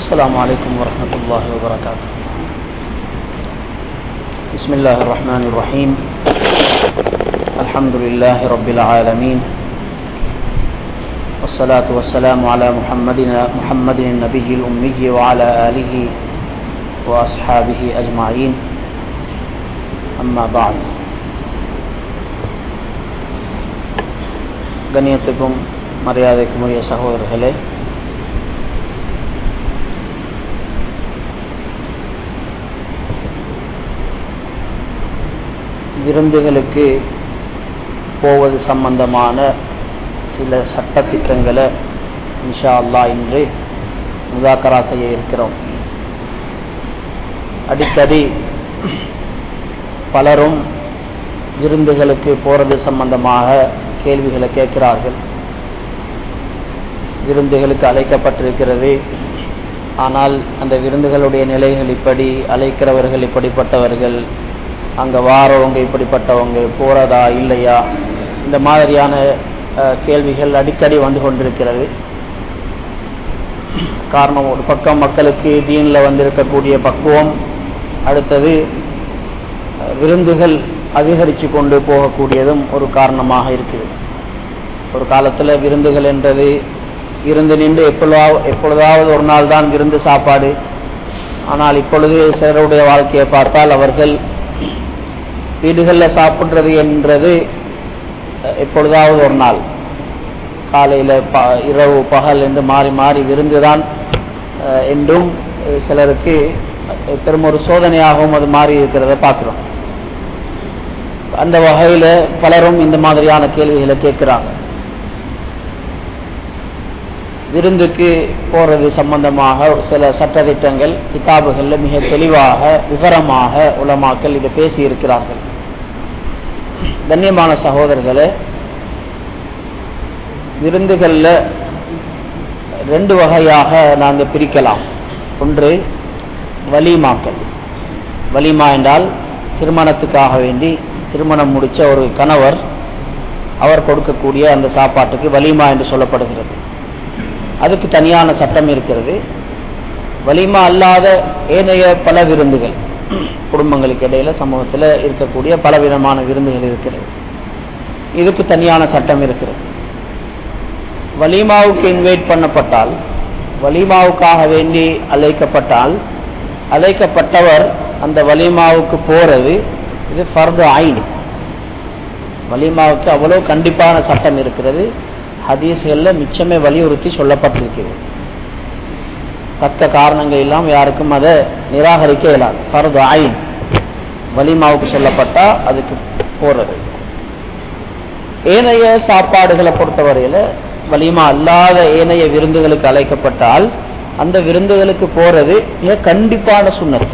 السلام عليكم ورحمة الله وبركاته بسم الله الرحمن الرحيم الحمد لله رب العالمين والصلاة والسلام على محمد محمد النبي الأمي وعلى آله وأصحابه أجمعين أما بعد கண்ணியத்துக்கும் மரியாதைக்கும் உரிய சகோதரர்களே விருந்துகளுக்கு போவது சம்பந்தமான சில சட்டத்திட்டங்களை இன்ஷா அல்லா இன்று முதாக்கரா செய்ய இருக்கிறோம் அடிக்கடி பலரும் விருந்துகளுக்கு போறது சம்பந்தமாக கேள்விகளை கேட்கிறார்கள் விருந்துகளுக்கு அழைக்கப்பட்டிருக்கிறது ஆனால் அந்த விருந்துகளுடைய நிலைகள் இப்படி அழைக்கிறவர்கள் இப்படிப்பட்டவர்கள் அங்கே வாரவங்க இப்படிப்பட்டவங்க போகிறதா இல்லையா இந்த மாதிரியான கேள்விகள் அடிக்கடி வந்து கொண்டிருக்கிறது காரணம் ஒரு பக்கம் மக்களுக்கு தீனில் வந்திருக்கக்கூடிய பக்குவம் அடுத்தது விருந்துகள் அதிகரித்து கொண்டு போகக்கூடியதும் ஒரு காரணமாக இருக்குது ஒரு காலத்தில் விருந்துகள் என்றது இருந்து நின்று எப்பொழுதாவது எப்பொழுதாவது ஒரு நாள் தான் விருந்து சாப்பாடு ஆனால் இப்பொழுது சிலருடைய வாழ்க்கையை பார்த்தால் அவர்கள் வீடுகளில் சாப்பிட்றது என்றது எப்பொழுதாவது ஒரு நாள் காலையில் ப இரவு பகல் என்று மாறி மாறி விருந்துதான் என்றும் சிலருக்கு பெரும் ஒரு சோதனையாகவும் அது மாறி இருக்கிறத பார்க்குறோம் அந்த வகையில் பலரும் இந்த மாதிரியான கேள்விகளை கேட்குறாங்க விருந்துக்கு போறது சம்பந்தமாக சில சட்டத்திட்டங்கள் கிதாபுகளில் மிக தெளிவாக விவரமாக உலமாக்கள் இதை பேசி இருக்கிறார்கள் கண்ணியமான சகோதரர்களே விருந்துகளில் ரெண்டு வகையாக நாங்கள் பிரிக்கலாம் ஒன்று வலிமாக்கள் வலிமா என்றால் திருமணத்துக்காக வேண்டி திருமணம் முடித்த ஒரு கணவர் அவர் கொடுக்கக்கூடிய அந்த சாப்பாட்டுக்கு வலிமா என்று சொல்லப்படுகிறது அதுக்கு தனியான சட்டம் இருக்கிறது வலிமா அல்லாத ஏனைய பல விருந்துகள் குடும்பங்களுக்கு இடையில சமூகத்தில் இருக்கக்கூடிய பல விதமான விருந்துகள் இருக்கிறது இதுக்கு தனியான சட்டம் இருக்கிறது வலிமாவுக்கு இன்வைட் பண்ணப்பட்டால் வலிமாவுக்காக வேண்டி அழைக்கப்பட்டால் அழைக்கப்பட்டவர் அந்த வலிமாவுக்கு போறது இது ஃபர்து ஐன் வலிமாவுக்கு அவ்வளோ கண்டிப்பான சட்டம் இருக்கிறது ஹதீஸ்களில் மிச்சமே வலியுறுத்தி சொல்லப்பட்டிருக்கிறது தக்க காரணங்கள் இல்லாமல் யாருக்கும் அதை நிராகரிக்க இயலாது ஃபர்து ஐன் வலிமாவுக்கு சொல்லப்பட்டா அதுக்கு போறது ஏனைய சாப்பாடுகளை பொறுத்தவரையில வலிமா அல்லாத ஏனைய விருந்துகளுக்கு அழைக்கப்பட்டால் அந்த விருந்துகளுக்கு போறது மிக கண்டிப்பான சுண்ணத்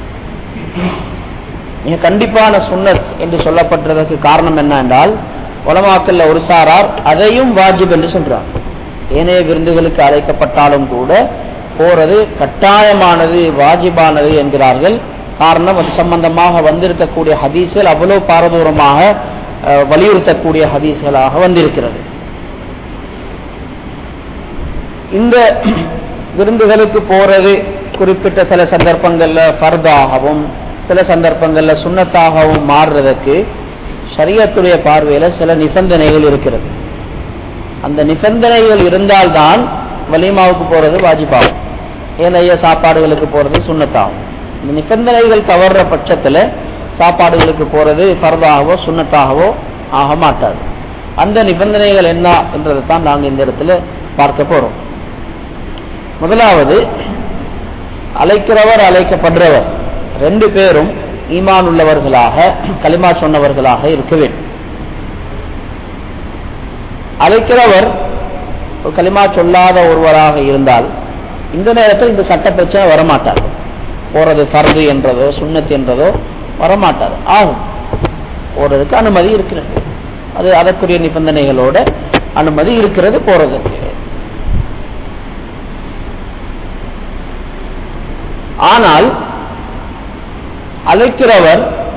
மிக கண்டிப்பான சுண்ணத் என்று சொல்லப்பட்டதற்கு காரணம் என்ன என்றால் உலமாக்கல்ல ஒரு சாரார் அதையும் வாஜிப் என்று சொல்றார் ஏனைய விருந்துகளுக்கு அழைக்கப்பட்டாலும் கூட போறது கட்டாயமானது வாஜிபானது என்கிறார்கள் காரணம் அது சம்பந்தமாக வந்திருக்கக்கூடிய ஹதீஸ்கள் அவ்வளவு பாரதூரமாக வலியுறுத்தக்கூடிய ஹதீஸ்களாக வந்திருக்கிறது இந்த விருந்துகளுக்கு போறது குறிப்பிட்ட சில சந்தர்ப்பங்கள்ல ஃபர்தாகவும் சில சந்தர்ப்பங்கள்ல சுண்ணத்தாகவும் மாறுறதுக்கு சரியத்துடைய பார்வையில சில நிபந்தனைகள் இருக்கிறது அந்த நிபந்தனைகள் இருந்தால்தான் வலிமாவுக்கு போறது வாஜிபாகும் ஏனைய சாப்பாடுகளுக்கு போறது சுண்ணத்தாகும் இந்த நிபந்தனைகள் தவறுற பட்சத்துல சாப்பாடுகளுக்கு போறது ஃபர்தாகவோ சுண்ணத்தாகவோ ஆக மாட்டாது அந்த நிபந்தனைகள் என்ன என்றதை தான் நாங்கள் இந்த இடத்துல பார்க்க போறோம் முதலாவது அழைக்கிறவர் அழைக்கப்படுறவர் ரெண்டு பேரும் ஈமான் உள்ளவர்களாக களிமா சொன்னவர்களாக இருக்க வேண்டும் அழைக்கிறவர் ஒரு களிமா சொல்லாத ஒருவராக இருந்தால் இந்த நேரத்தில் இந்த சட்ட பிரச்சனை வரமாட்டார் போறது ஃபர்து என்றதோ சுண்ணத் என்றதோ வரமாட்டார் ஆகும் போறதுக்கு அனுமதி இருக்கிறது அது அதற்குரிய நிபந்தனைகளோட அனுமதி இருக்கிறது போறதுக்கு ஆனால் அழைக்கிறவர்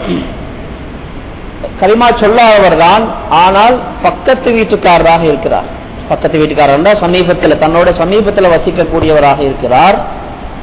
களிமா சொல்லாதவர் தான் ஆனால் பக்கத்து வீட்டுக்காரராக இருக்கிறார் பக்கத்து வீட்டுக்காரர் சமீபத்தில் தன்னோட சமீபத்தில் வசிக்கக்கூடியவராக இருக்கிறார்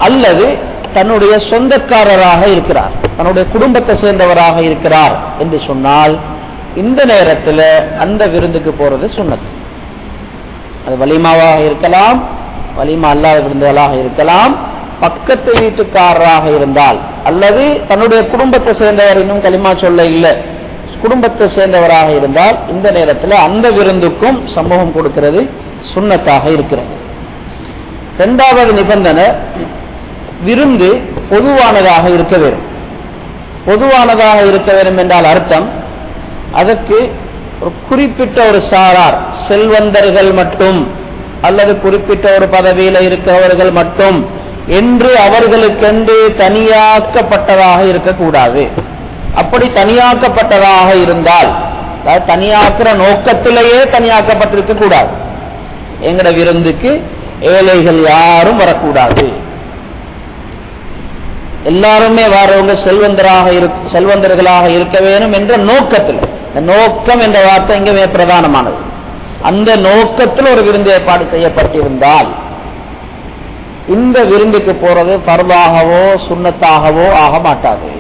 அல்லது தன்னுடைய சொந்தக்காரராக இருக்கிறார் தன்னுடைய குடும்பத்தை சேர்ந்தவராக இருக்கிறார் என்று சொன்னால் இந்த நேரத்தில் அந்த விருந்துக்கு போறது சுண்ணத்து அது வலிமாவாக இருக்கலாம் வலிமா அல்லாத விருந்துகளாக இருக்கலாம் பக்கத்து வீட்டுக்காரராக இருந்தால் அல்லது தன்னுடைய குடும்பத்தை சேர்ந்தவர் இன்னும் களிமா சொல்ல இல்லை குடும்பத்தை சேர்ந்தவராக இருந்தால் இந்த நேரத்தில் அந்த விருந்துக்கும் சமூகம் கொடுக்கிறது சுண்ணத்தாக இருக்கிறது இரண்டாவது நிபந்தனை விருந்து பொதுவானதாக இருக்க வேண்டும் பொதுவானதாக இருக்க வேண்டும் என்றால் அர்த்தம் அதற்கு ஒரு குறிப்பிட்ட ஒரு சாரார் செல்வந்தர்கள் மட்டும் அல்லது குறிப்பிட்ட ஒரு பதவியில் இருக்கிறவர்கள் மட்டும் என்று அவர்களுக்கென்று தனியாக்கப்பட்டதாக இருக்கக்கூடாது அப்படி தனியாக்கப்பட்டதாக இருந்தால் அதாவது தனியாக்குற நோக்கத்திலேயே தனியாக்கப்பட்டிருக்க கூடாது எங்கட விருந்துக்கு ஏழைகள் யாரும் வரக்கூடாது எல்லாருமே வரவங்க செல்வந்தராக இருக்க செல்வந்தர்களாக இருக்க வேணும் என்ற நோக்கத்தில் இந்த நோக்கம் என்ற வார்த்தை இங்கே மிக பிரதானமானது அந்த நோக்கத்தில் ஒரு விருந்து ஏற்பாடு செய்யப்பட்டிருந்தால் இந்த விருந்துக்கு போறது பரவாகவோ சுண்ணத்தாகவோ ஆக மாட்டாது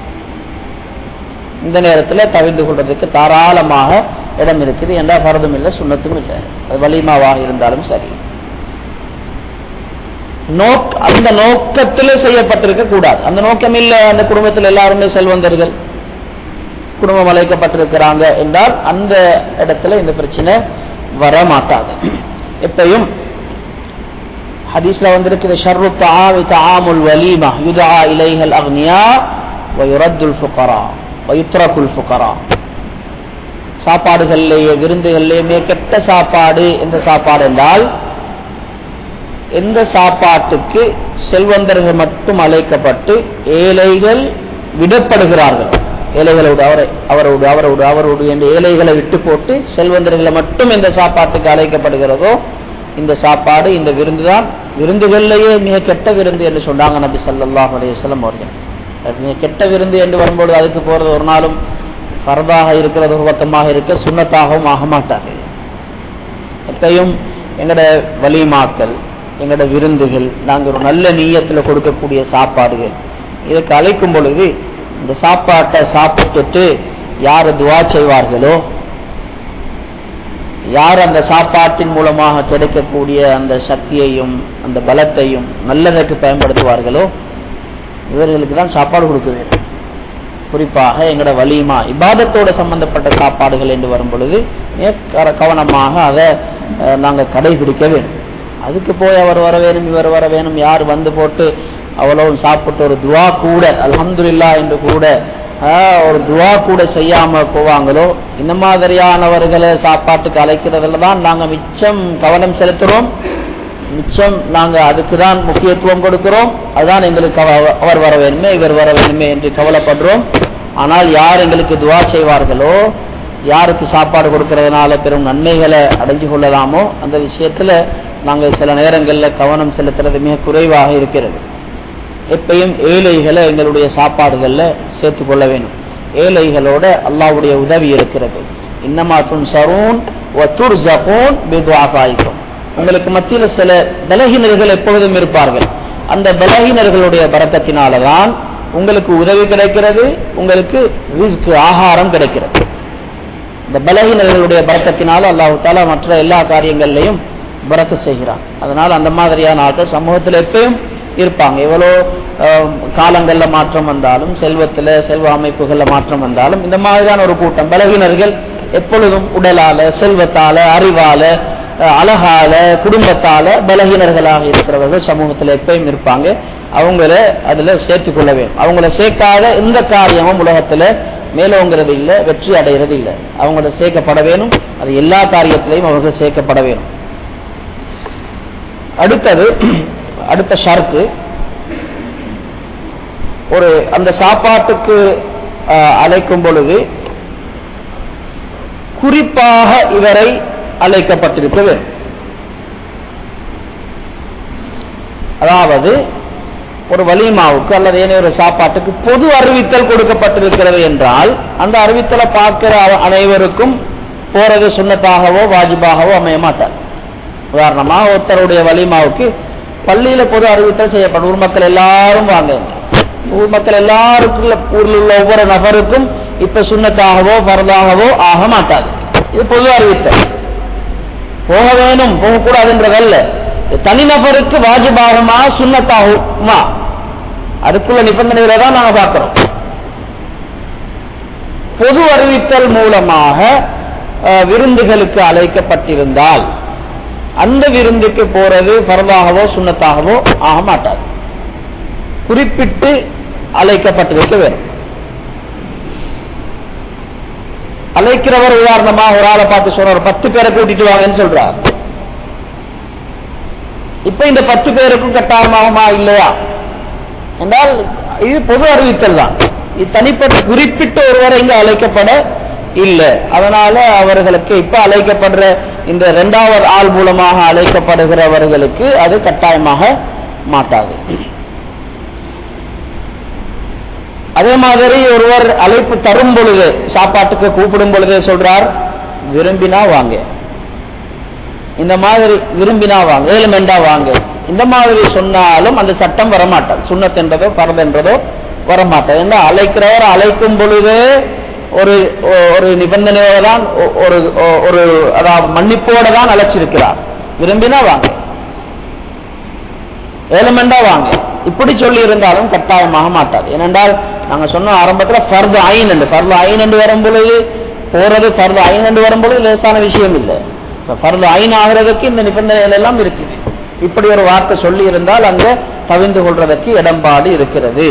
இந்த நேரத்தில் தவிர்ந்து கொள்றதுக்கு தாராளமாக இடம் இருக்குது என்ற பரதும் இல்லை சுண்ணத்தும் இல்லை அது வலிமாவாக இருந்தாலும் சரி நோக் அந்த நோக்கத்தில் செய்யப்பட்டிருக்க கூடாது அந்த நோக்கம் இல்லை அந்த குடும்பத்தில் எல்லாருமே செல்வந்தர்கள் குடும்பம் அழைக்கப்பட்டிருக்கிறாங்க என்றால் அந்த இடத்துல இந்த பிரச்சனை வர மாட்டாது எப்பயும் ஹதீஸ்ல வந்திருக்குது ஷர்ரு தாவி தாமுல் வலீமா யுதா இலைகள் அக்னியா வயுரத்துல் ஃபுகரா வயுத்ரகுல் ஃபுகரா சாப்பாடுகள்லேயே விருந்துகள்லேயுமே கெட்ட சாப்பாடு எந்த சாப்பாடு என்றால் எந்த சாப்பாட்டுக்கு செல்வந்தர்கள் மட்டும் அழைக்கப்பட்டு ஏழைகள் விடப்படுகிறார்கள் ஏழைகளோடு அவரை அவரோடு அவரோடு அவரோடு என்ற ஏழைகளை விட்டு போட்டு செல்வந்தர்களை மட்டும் இந்த சாப்பாட்டுக்கு அழைக்கப்படுகிறதோ இந்த சாப்பாடு இந்த விருந்து தான் விருந்துகள்லேயே மிக கெட்ட விருந்து என்று சொன்னாங்க நபி சல்லாஹ் அலையம் அவர்கள் மிக கெட்ட விருந்து என்று வரும்போது அதுக்கு போறது ஒரு நாளும் ஃபரதாக இருக்கிறது ஒரு பக்கமாக இருக்க சுண்ணத்தாகவும் ஆக மாட்டாது எப்பயும் எங்கட வலிமாக்கள் எங்கட விருந்துகள் நாங்கள் ஒரு நல்ல நீயத்தில் கொடுக்கக்கூடிய சாப்பாடுகள் இதுக்கு அழைக்கும் பொழுது இந்த சாப்பாட்டை சாப்பிட்டுட்டு யார் துவா செய்வார்களோ யார் அந்த சாப்பாட்டின் மூலமாக கிடைக்கக்கூடிய அந்த சக்தியையும் அந்த பலத்தையும் நல்லதற்கு பயன்படுத்துவார்களோ இவர்களுக்கு தான் சாப்பாடு கொடுக்க வேண்டும் குறிப்பாக எங்களோட வலிமா இபாதத்தோட சம்பந்தப்பட்ட சாப்பாடுகள் என்று வரும் பொழுது கவனமாக அதை நாங்கள் கடைபிடிக்க வேண்டும் அதுக்கு போய் அவர் வர வேணும் இவர் வர வேணும் யார் வந்து போட்டு அவ்வளவு சாப்பிட்டு ஒரு துவா கூட அலமதுல்லா என்று கூட ஒரு துவா கூட செய்யாம போவாங்களோ இந்த மாதிரியானவர்களை சாப்பாட்டுக்கு அழைக்கிறதுல தான் நாங்க மிச்சம் கவனம் செலுத்துறோம் மிச்சம் நாங்க அதுக்கு தான் முக்கியத்துவம் கொடுக்கிறோம் அதுதான் எங்களுக்கு அவர் வர வேணுமே இவர் வர வேணுமே என்று கவலைப்படுறோம் ஆனால் யார் எங்களுக்கு துவா செய்வார்களோ யாருக்கு சாப்பாடு கொடுக்கறதுனால பெரும் நன்மைகளை அடைஞ்சு கொள்ளலாமோ அந்த விஷயத்துல நாங்கள் சில நேரங்களில் கவனம் செலுத்துறது மிக குறைவாக இருக்கிறது எப்பயும் ஏழைகளை எங்களுடைய சாப்பாடுகளில் சேர்த்து கொள்ள வேண்டும் ஏழைகளோட அல்லாவுடைய உதவி இருக்கிறது இன்னமா துன் சரூன் பிதுவாகாய்க்கும் உங்களுக்கு மத்தியில் சில பலகினர்கள் எப்பொழுதும் இருப்பார்கள் அந்த பலகினர்களுடைய பரக்கத்தினாலதான் உங்களுக்கு உதவி கிடைக்கிறது உங்களுக்கு ரிஸ்க் ஆகாரம் கிடைக்கிறது இந்த பலகினர்களுடைய பரக்கத்தினால அல்லாஹு தாலா மற்ற எல்லா காரியங்கள்லையும் பறக்க செய்கிறான் அதனால் அந்த மாதிரியான ஆட்கள் சமூகத்தில் எப்பயும் இருப்பாங்க எவ்வளோ காலங்கள்ல மாற்றம் வந்தாலும் செல்வத்துல செல்வ அமைப்புகள்ல மாற்றம் வந்தாலும் இந்த மாதிரியான ஒரு கூட்டம் பலகினர்கள் எப்பொழுதும் உடலால செல்வத்தால அறிவால அழகால குடும்பத்தால பலகீனர்களாக இருக்கிறவர்கள் சமூகத்தில் எப்பயும் இருப்பாங்க அவங்கள அதுல சேர்த்து கொள்ள வேண்டும் அவங்கள சேர்க்காத எந்த காரியமும் உலகத்துல மேலோங்கிறது இல்லை வெற்றி அடைகிறது இல்லை அவங்கள சேர்க்கப்பட வேணும் அது எல்லா காரியத்திலையும் அவர்கள் சேர்க்கப்பட வேணும் அடுத்தது அடுத்த ஷர்த்து ஒரு அந்த சாப்பாட்டுக்கு அழைக்கும் பொழுது குறிப்பாக இவரை அழைக்கப்பட்டிருக்க வேண்டும் அதாவது ஒரு வலிமாவுக்கு அல்லது ஏனைய ஒரு சாப்பாட்டுக்கு பொது அறிவித்தல் கொடுக்கப்பட்டிருக்கிறது என்றால் அந்த அறிவித்தலை பார்க்கிற அனைவருக்கும் போறது சுண்ணத்தாகவோ வாஜிபாகவோ அமைய மாட்டார் உதாரணமாக ஒருத்தருடைய வலிமாவுக்கு பள்ளியில பொது அறிவித்தல் செய்யப்படும் ஊர் மக்கள் எல்லாரும் வாங்க ஊர் மக்கள் எல்லாருக்குள்ள ஊரில் உள்ள ஒவ்வொரு நபருக்கும் இப்ப சுண்ணத்தாகவோ பரதாகவோ ஆக மாட்டாது இது பொது அறிவித்தல் போக வேணும் போகக்கூடாதுன்றதல்ல தனிநபருக்கு வாஜிபாகுமா சுண்ணத்தாகுமா அதுக்குள்ள நிபந்தனைகளை தான் நாங்க பார்க்கிறோம் பொது அறிவித்தல் மூலமாக அஹ், விருந்துகளுக்கு அழைக்கப்பட்டிருந்தால் அந்த விருந்துக்கு போறது பரவாகவோ சுண்ணத்தாகவோ ஆக மாட்டாது குறிப்பிட்டு அழைக்கப்பட்டிருக்க வேணும் அழைக்கிறவர் உதாரணமா ஒரு ஆளை பார்த்து சொல்றார் பத்து பேரை கூட்டிட்டு வாங்கன்னு சொல்றார் இப்ப இந்த பத்து பேருக்கும் கட்டாயமாகுமா இல்லையா என்றால் இது பொது அறிவித்தல் தான் இது தனிப்பட்ட குறிப்பிட்ட ஒருவர் இங்கு அழைக்கப்பட இல்லை அதனால அவர்களுக்கு இப்ப அழைக்கப்படுற இந்த இரண்டாவது ஆள் மூலமாக அழைக்கப்படுகிறவர்களுக்கு அது கட்டாயமாக மாட்டாது அதே மாதிரி ஒருவர் அழைப்பு தரும் பொழுது சாப்பாட்டுக்கு கூப்பிடும் பொழுது சொல்றார் விரும்பினா வாங்க இந்த மாதிரி விரும்பினா வாங்க ஏழுமெண்டா வாங்க இந்த மாதிரி சொன்னாலும் அந்த சட்டம் வரமாட்டாது சுண்ணத் என்பதோ பரது என்பதோ வரமாட்டாது ஏன்னா அழைக்கிறவர் அழைக்கும் பொழுது ஒரு ஒரு நிபந்தனையோட தான் ஒ- ஒரு ஒரு அதாவது மன்னிப்போட தான் அழைச்சிருக்கிறார் விரும்பினா வாங்க ஏழுமெண்டா வாங்க இப்படி சொல்லி இருந்தாலும் கட்டாயமாக மாட்டாது ஏனென்றால் நாங்க சொன்ன ஆரம்பத்துல ஃபர்து ஐன் என்று ஃபர்து ஐன் என்று வரும் பொழுது போறது ஃபர்து ஐன் என்று வரும் பொழுது லேசான விஷயம் இல்லை இப்ப ஃபர்து ஐன் ஆகிறதுக்கு இந்த நிபந்தனைகள் எல்லாம் இருக்குது இப்படி ஒரு வார்த்தை சொல்லி இருந்தால் அங்க தவிந்து கொள்றதற்கு இடம்பாடு இருக்கிறது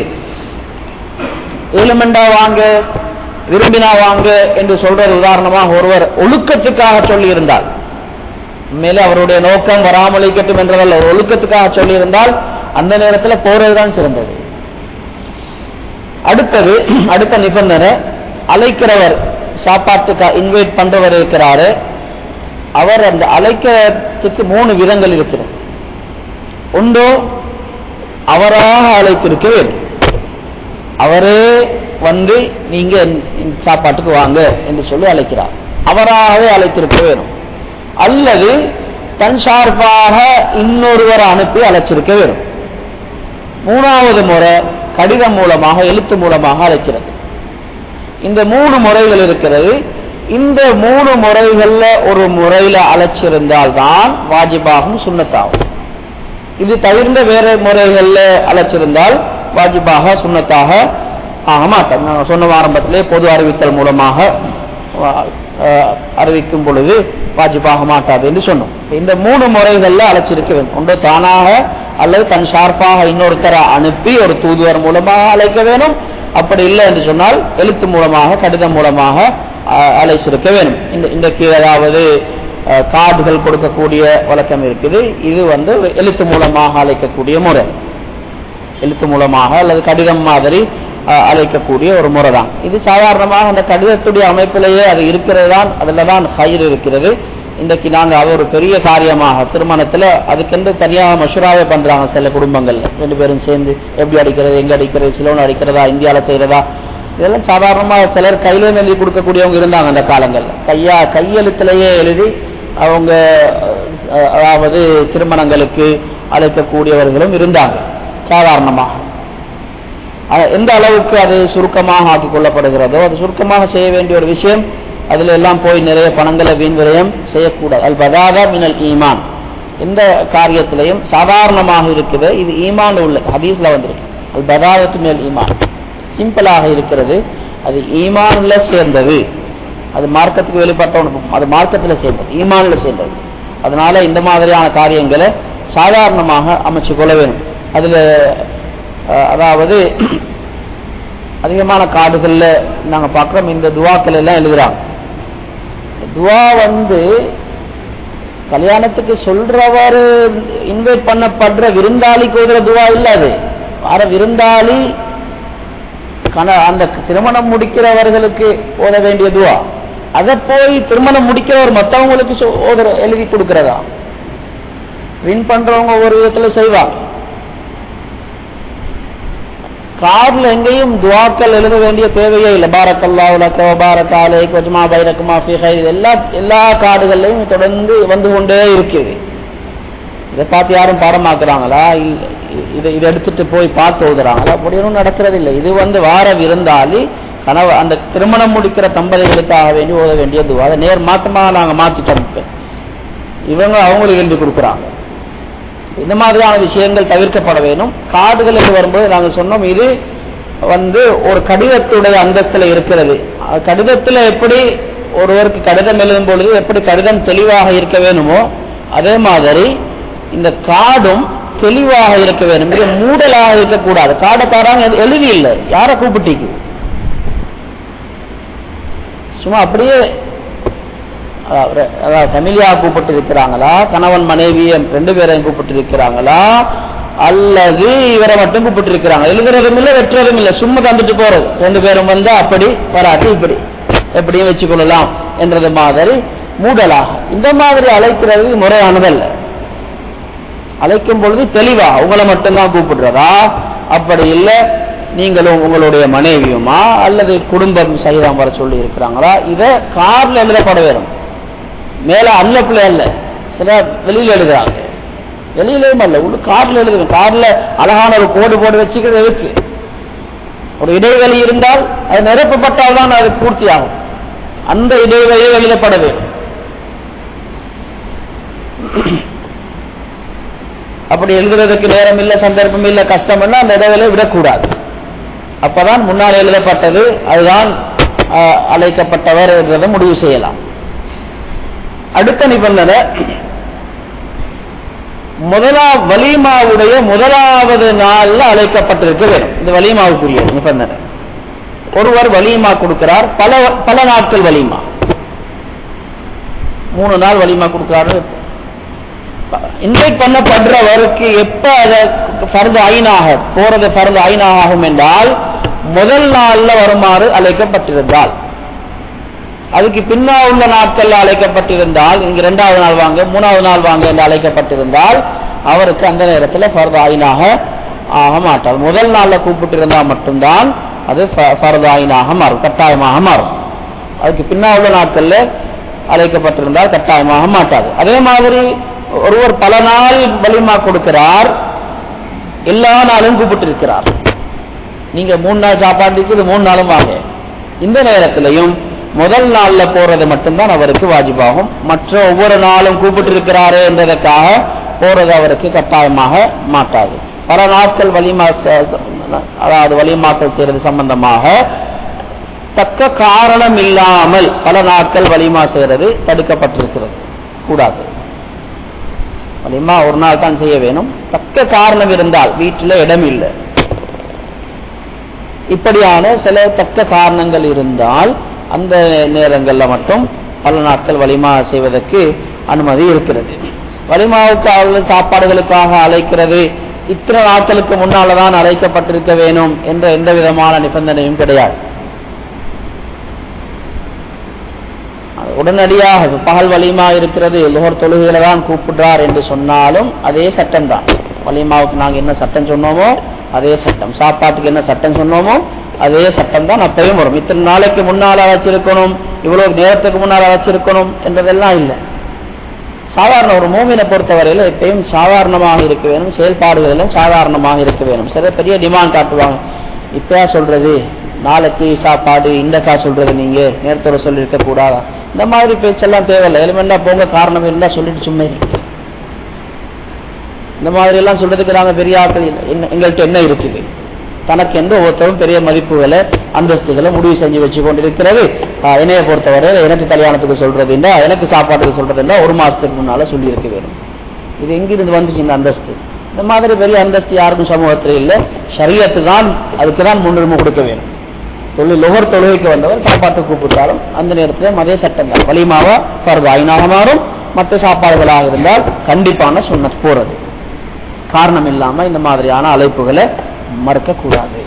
ஏழுமெண்டா வாங்க விரும்பினா வாங்க என்று சொல்றது உதாரணமாக ஒருவர் ஒழுக்கத்துக்காக சொல்லி இருந்தால் உண்மையிலே அவருடைய நோக்கம் வராமல் இருக்கட்டும் என்றதல்ல ஒரு ஒழுக்கத்துக்காக சொல்லியிருந்தால் அந்த நேரத்தில் போறதுதான் சிறந்தது அடுத்தது அடுத்த நிபந்தனை அழைக்கிறவர் சாப்பாட்டுக்கு இன்வைட் பண்றவர் இருக்கிறாரு அவர் அந்த அழைக்கிறதுக்கு மூணு விதங்கள் இருக்கிறது ஒன்று அவராக அழைத்திருக்க வேண்டும் அவரே வந்து நீங்க இந்த சாப்பாட்டுக்கு வாங்க என்று சொல்லி அழைக்கிறார் அவராகவே அழைத்திருக்க வேணும் அல்லது தன் சார்பாக இன்னொருவரை அனுப்பி அழைச்சிருக்க வேணும் மூணாவது முறை கடிதம் மூலமாக எழுத்து மூலமாக அழைக்கிறது இந்த மூணு முறைகள் இருக்கிறது இந்த மூணு முறைகள்ல ஒரு முறையில அழைச்சிருந்தால் தான் வாஜிபாகும் சுண்ணத்தாகும் இது தவிர்ந்த வேற முறைகள்ல அழைச்சிருந்தால் வாஜிபாக சுண்ணத்தாக ஆக மாட்டோம் நான் சொன்ன ஆரம்பத்திலே பொது அறிவித்தல் மூலமாக அஹ், அறிவிக்கும் பொழுது வாஜிபாக மாட்டாது என்று சொன்னோம் இந்த மூணு முறைகள்ல அழைச்சிருக்க வேண்டும் ஒன்று தானாக அல்லது தன் சார்பாக இன்னொருத்தரை அனுப்பி ஒரு தூதுவர் மூலமாக அழைக்க வேணும் அப்படி இல்லை என்று சொன்னால் எழுத்து மூலமாக கடிதம் மூலமாக அஹ், அழைச்சிருக்க வேணும் இந்த இன்றைக்கு ஏதாவது அஹ், கார்டுகள் கொடுக்கக்கூடிய வழக்கம் இருக்குது இது வந்து எழுத்து மூலமாக அழைக்கக்கூடிய முறை எழுத்து மூலமாக அல்லது கடிதம் மாதிரி அஹ், அழைக்கக்கூடிய ஒரு முறை தான் இது சாதாரணமாக அந்த கடிதத்துடைய அமைப்பிலேயே அது இருக்கிறது தான் அதில் தான் கயிறு இருக்கிறது இன்றைக்கு நாங்கள் அது ஒரு பெரிய காரியமாக திருமணத்தில் அதுக்கென்று தனியாக மஷூராவே பண்றாங்க சில குடும்பங்கள்ல ரெண்டு பேரும் சேர்ந்து எப்படி அடிக்கிறது எங்க அடிக்கிறது சிலோன் அடிக்கிறதா இந்தியாவில் செய்யறதா இதெல்லாம் சாதாரணமாக சிலர் கையிலே எழுதி கொடுக்கக்கூடியவங்க இருந்தாங்க அந்த காலங்கள்ல கையா கையெழுத்திலேயே எழுதி அவங்க அஹ், அதாவது திருமணங்களுக்கு அழைக்கக்கூடியவர்களும் இருந்தாங்க சாதாரணமாக அஹ், எந்த அளவுக்கு அது சுருக்கமாக ஆக்கிக் கொள்ளப்படுகிறதோ அது சுருக்கமாக செய்ய வேண்டிய ஒரு விஷயம் அதுல எல்லாம் போய் நிறைய பணங்களை வீண் விரயம் செய்யக்கூடாது அல் பதாதா மினல் ஈமான் எந்த காரியத்திலையும் சாதாரணமாக இருக்குது இது ஈமான் உள்ள ஹதீஸ்ல வந்திருக்கு அல் பதாதத்து மேல் ஈமான் சிம்பிளாக இருக்கிறது அது ஈமான்ல சேர்ந்தது அது மார்க்கத்துக்கு வெளிப்பட்ட ஒன்று அது மார்க்கத்துல சேர்ந்தது ஈமான்ல சேர்ந்தது அதனால இந்த மாதிரியான காரியங்களை சாதாரணமாக அமைச்சு கொள்ள வேணும் அதுல அஹ், அதாவது அதிகமான காடுகள்ல நாங்க பார்க்கிறோம் இந்த துவாக்கள் எல்லாம் எழுதுறாங்க துவா வந்து கல்யாணத்துக்கு சொல்றவர் இன்வைட் பண்ணப்படுற விருந்தாளிக்கு ஓதுற துவா இல்ல அது வர விருந்தாளி கண அந்த திருமணம் முடிக்கிறவர்களுக்கு ஓத வேண்டிய துவா அதை போய் திருமணம் முடிக்கிறவர் மற்றவங்களுக்கு சொ- ஓதுற எழுதி கொடுக்கிறதா வின் பண்றவங்க ஒரு விதத்துல செய்வாங்க கார்ல எங்கேயும் துவாக்கள் எழுத வேண்டிய தேவையே இல்லை பாரக்கல்லாஹு லக்க வ பாரக்க அலைக் வஜ்மா பைரக்குமா ஃபீ கைர் எல்லா எல்லா கார்டுகள்லையும் தொடர்ந்து வந்து கொண்டே இருக்குது இதை பார்த்து யாரும் பாடமாக்குறாங்களா இல்ல இதை இதை எடுத்துட்டு போய் பார்த்து ஓதுறாங்களா அப்படி ஒன்றும் நடக்கிறது இல்லை இது வந்து வார விருந்தாளி கனவு அந்த திருமணம் முடிக்கிற தம்பதிகளுக்காக வேண்டி ஓத வேண்டிய துவா அதை நேர் மாற்றமாக நாங்கள் மாற்றிட்டோம் இப்ப. இவங்க அவங்களுக்கு எழுதி கொடுக்குறாங்க இந்த மாதிரியான விஷயங்கள் தவிர்க்கப்பட வேணும் காடுகளுக்கு வரும்போது நாங்கள் சொன்னோம் இது வந்து ஒரு கடிதத்துடைய அந்தஸ்துல இருக்கிறது அஹ் கடிதத்துல எப்படி ஒருவருக்கு கடிதம் எழுதும் பொழுது எப்படி கடிதம் தெளிவாக இருக்க வேணுமோ அதே மாதிரி இந்த காடும் தெளிவாக இருக்க வேண்டும் இது மூடலாக இருக்கக்கூடாது காடக்காரங்க எது- எழுதி இல்லை யாரை கூப்பிட்டீங்க சும்மா அப்படியே அதாவது அதாவது ஃபெமிலியா கூப்பிட்டு இருக்கிறாங்களா கணவன் மனைவியை ரெண்டு பேரையும் கூப்பிட்டு இருக்கிறாங்களா அல்லது இவரை மட்டும் கூப்பிட்டு இருக்கிறாங்க எழுதுறதும் இல்லை வெட்டுறதும் இல்லை சும்மா தந்துட்டு போறது ரெண்டு பேரும் வந்தா அப்படி வராட்டி இப்படி எப்படியும் வச்சுக்கொள்ளலாம் என்றது மாதிரி மூடலாக இந்த மாதிரி அழைக்கிறது முறையானதல்ல அழைக்கும் பொழுது தெளிவா உங்களை மட்டும்தான் கூப்பிடுறதா அப்படி இல்லை நீங்களும் உங்களுடைய மனைவியுமா அல்லது குடும்பம் சகிதம் வர சொல்லி இருக்கிறாங்களா இதை கார்ல எழுதப்பட வேணும் மேல அல்ல பிள்ளை அல்ல சில வெளியில எழுதுறாங்க வெளியிலயும் அல்ல உள்ள கார்ல எழுதுங்க கார்ல அழகான ஒரு கோடு போட்டு வச்சுக்கிறது எதுக்கு ஒரு இடைவெளி இருந்தால் அது நிரப்பப்பட்டால் தான் அது பூர்த்தி ஆகும் அந்த இடைவெளியில் எழுதப்பட வேண்டும் அப்படி எழுதுறதுக்கு நேரம் இல்லை சந்தர்ப்பம் இல்லை கஷ்டம் இல்லை அந்த இடைவெளியை விடக்கூடாது அப்பதான் முன்னால் எழுதப்பட்டது அதுதான் ஆஹ், அழைக்கப்பட்டவர் என்றதை முடிவு செய்யலாம் அடுத்த நிபந்தனை முதலா வலிமாவுடைய முதலாவது நாள்ல அழைக்கப்பட்டிருக்க வேண்டும் இது வலிமாவுக்குரிய நிபந்தனை ஒருவர் வலிமா கொடுக்கிறார் பல பல நாட்கள் வலிமா மூணு நாள் வலிமா கொடுக்கிறாரு இன்வைட் பண்ணப்படுறவருக்கு எப்ப அதை பரந்து ஐனாக போறது பரந்து ஐனாக ஆகும் என்றால் முதல் நாள்ல வருமாறு அழைக்கப்பட்டிருந்தால் அதுக்கு பின்னா உள்ள நாட்கள்ல அழைக்கப்பட்டிருந்தால் இங்க இரண்டாவது நாள் வாங்க மூணாவது நாள் வாங்க என்று அழைக்கப்பட்டிருந்தால் அவருக்கு அந்த நேரத்தில் ஃபர்து ஆயினாக ஆக மாட்டார் முதல் நாள்ல கூப்பிட்டு மட்டும்தான் அது ஃப- ஃபர்து ஆயினாக மாறும் கட்டாயமாக மாறும் அதுக்கு பின்னா உள்ள நாட்கள்ல அழைக்கப்பட்டிருந்தால் கட்டாயமாக மாட்டாது அதே மாதிரி ஒருவர் பல நாள் வலிமா கொடுக்கிறார் எல்லா நாளும் கூப்பிட்டிருக்கிறார் நீங்க மூணு நாள் சாப்பாட்டுக்கு இது மூணு நாளும் வாங்க இந்த நேரத்திலையும் முதல் நாள்ல போறது மட்டும்தான் அவருக்கு வாஜிபாகும் மற்ற ஒவ்வொரு நாளும் கூப்பிட்டு இருக்கிறாரே என்றதற்காக போறது அவருக்கு கட்டாயமாக மாட்டாது பல நாட்கள் வலிமா ச- ச- அதாவது வலிமாக்கள் செய்யறது சம்பந்தமாக தக்க காரணம் இல்லாமல் பல நாட்கள் வலிமா செய்யறது தடுக்கப்பட்டிருக்கிறது கூடாது வலிமா ஒரு நாள் தான் செய்ய வேணும் தக்க காரணம் இருந்தால் வீட்டில் இடம் இல்லை இப்படியான சில தக்க காரணங்கள் இருந்தால் அந்த நேரங்கள்ல மட்டும் பல நாட்கள் வலிமா செய்வதற்கு அனுமதி இருக்கிறது வலிமாவுக்கு சாப்பாடுகளுக்காக அழைக்கிறது இத்தனை நாட்களுக்கு முன்னால தான் அழைக்கப்பட்டிருக்க வேணும் என்ற எந்த விதமான நிபந்தனையும் கிடையாது அது உடனடியாக இப்ப பகல் வலிமா இருக்கிறது லுகர் தொழுகையில தான் கூப்பிடுறார் என்று சொன்னாலும் அதே சட்டம் தான் வலிமாவுக்கு நாங்க என்ன சட்டம் சொன்னோமோ அதே சட்டம் சாப்பாட்டுக்கு என்ன சட்டம் சொன்னோமோ அதே சட்டம் தான் அப்பயும் வரும் இத்தனை நாளைக்கு முன்னால வச்சிருக்கணும் இவ்வளவு நேரத்துக்கு முன்னால வச்சிருக்கணும் என்றதெல்லாம் இல்லை சாதாரண ஒரு மூமினை பொறுத்தவரையில எப்பயும் சாதாரணமாக இருக்க வேணும் செயல்பாடுகள் எல்லாம் சாதாரணமாக இருக்க வேணும் சில பெரிய டிமாண்ட் காட்டுவாங்க இப்பயா சொல்றது நாளைக்கு சாப்பாடு இந்தக்கா சொல்றது நீங்க நேரத்தோட சொல்லியிருக்க கூடாதா இந்த மாதிரி பேச்செல்லாம் தேவையில்லை எலிமெண்டா போங்க காரணம் இருந்தா சொல்லிட்டு சும்மா இருக்கு இந்த மாதிரி எல்லாம் சொல்றதுக்கு நாங்க பெரிய ஆட்கள் இல்லை என்ன எங்கள்கிட்ட என்ன இருக்குது தனக்கு எந்த ஒவ்வொருத்தரும் பெரிய மதிப்புகளை அந்தஸ்துகளை முடிவு செஞ்சு வச்சு கொண்டிருக்கிறது ஆஹ், என்னைய பொறுத்தவரை எனக்கு கல்யாணத்துக்கு சொல்றது என்ன எனக்கு சாப்பாட்டுக்கு சொல்றது என்ன ஒரு மாசத்துக்கு முன்னால சொல்லி இருக்க வேணும் இது எங்கிருந்து வந்துச்சு இந்த அந்தஸ்து இந்த மாதிரி பெரிய அந்தஸ்து யாருக்கும் சமூகத்தில் இல்லை ஷரியத்து தான் அதுக்கு தான் முன்னுரிமை கொடுக்க வேணும் தொழில் லுகர் தொழுகைக்கு வந்தவர் சாப்பாட்டு கூப்பிட்டாலும் அந்த நேரத்தில் அதே சட்டம் தான் வலிமாவா ஃபர்து ஐநாக மாறும் மற்ற சாப்பாடுகளாக இருந்தால் கண்டிப்பான சுண்ணத் போறது காரணம் இல்லாம இந்த மாதிரியான அழைப்புகளை மறுக்கக்கூடாது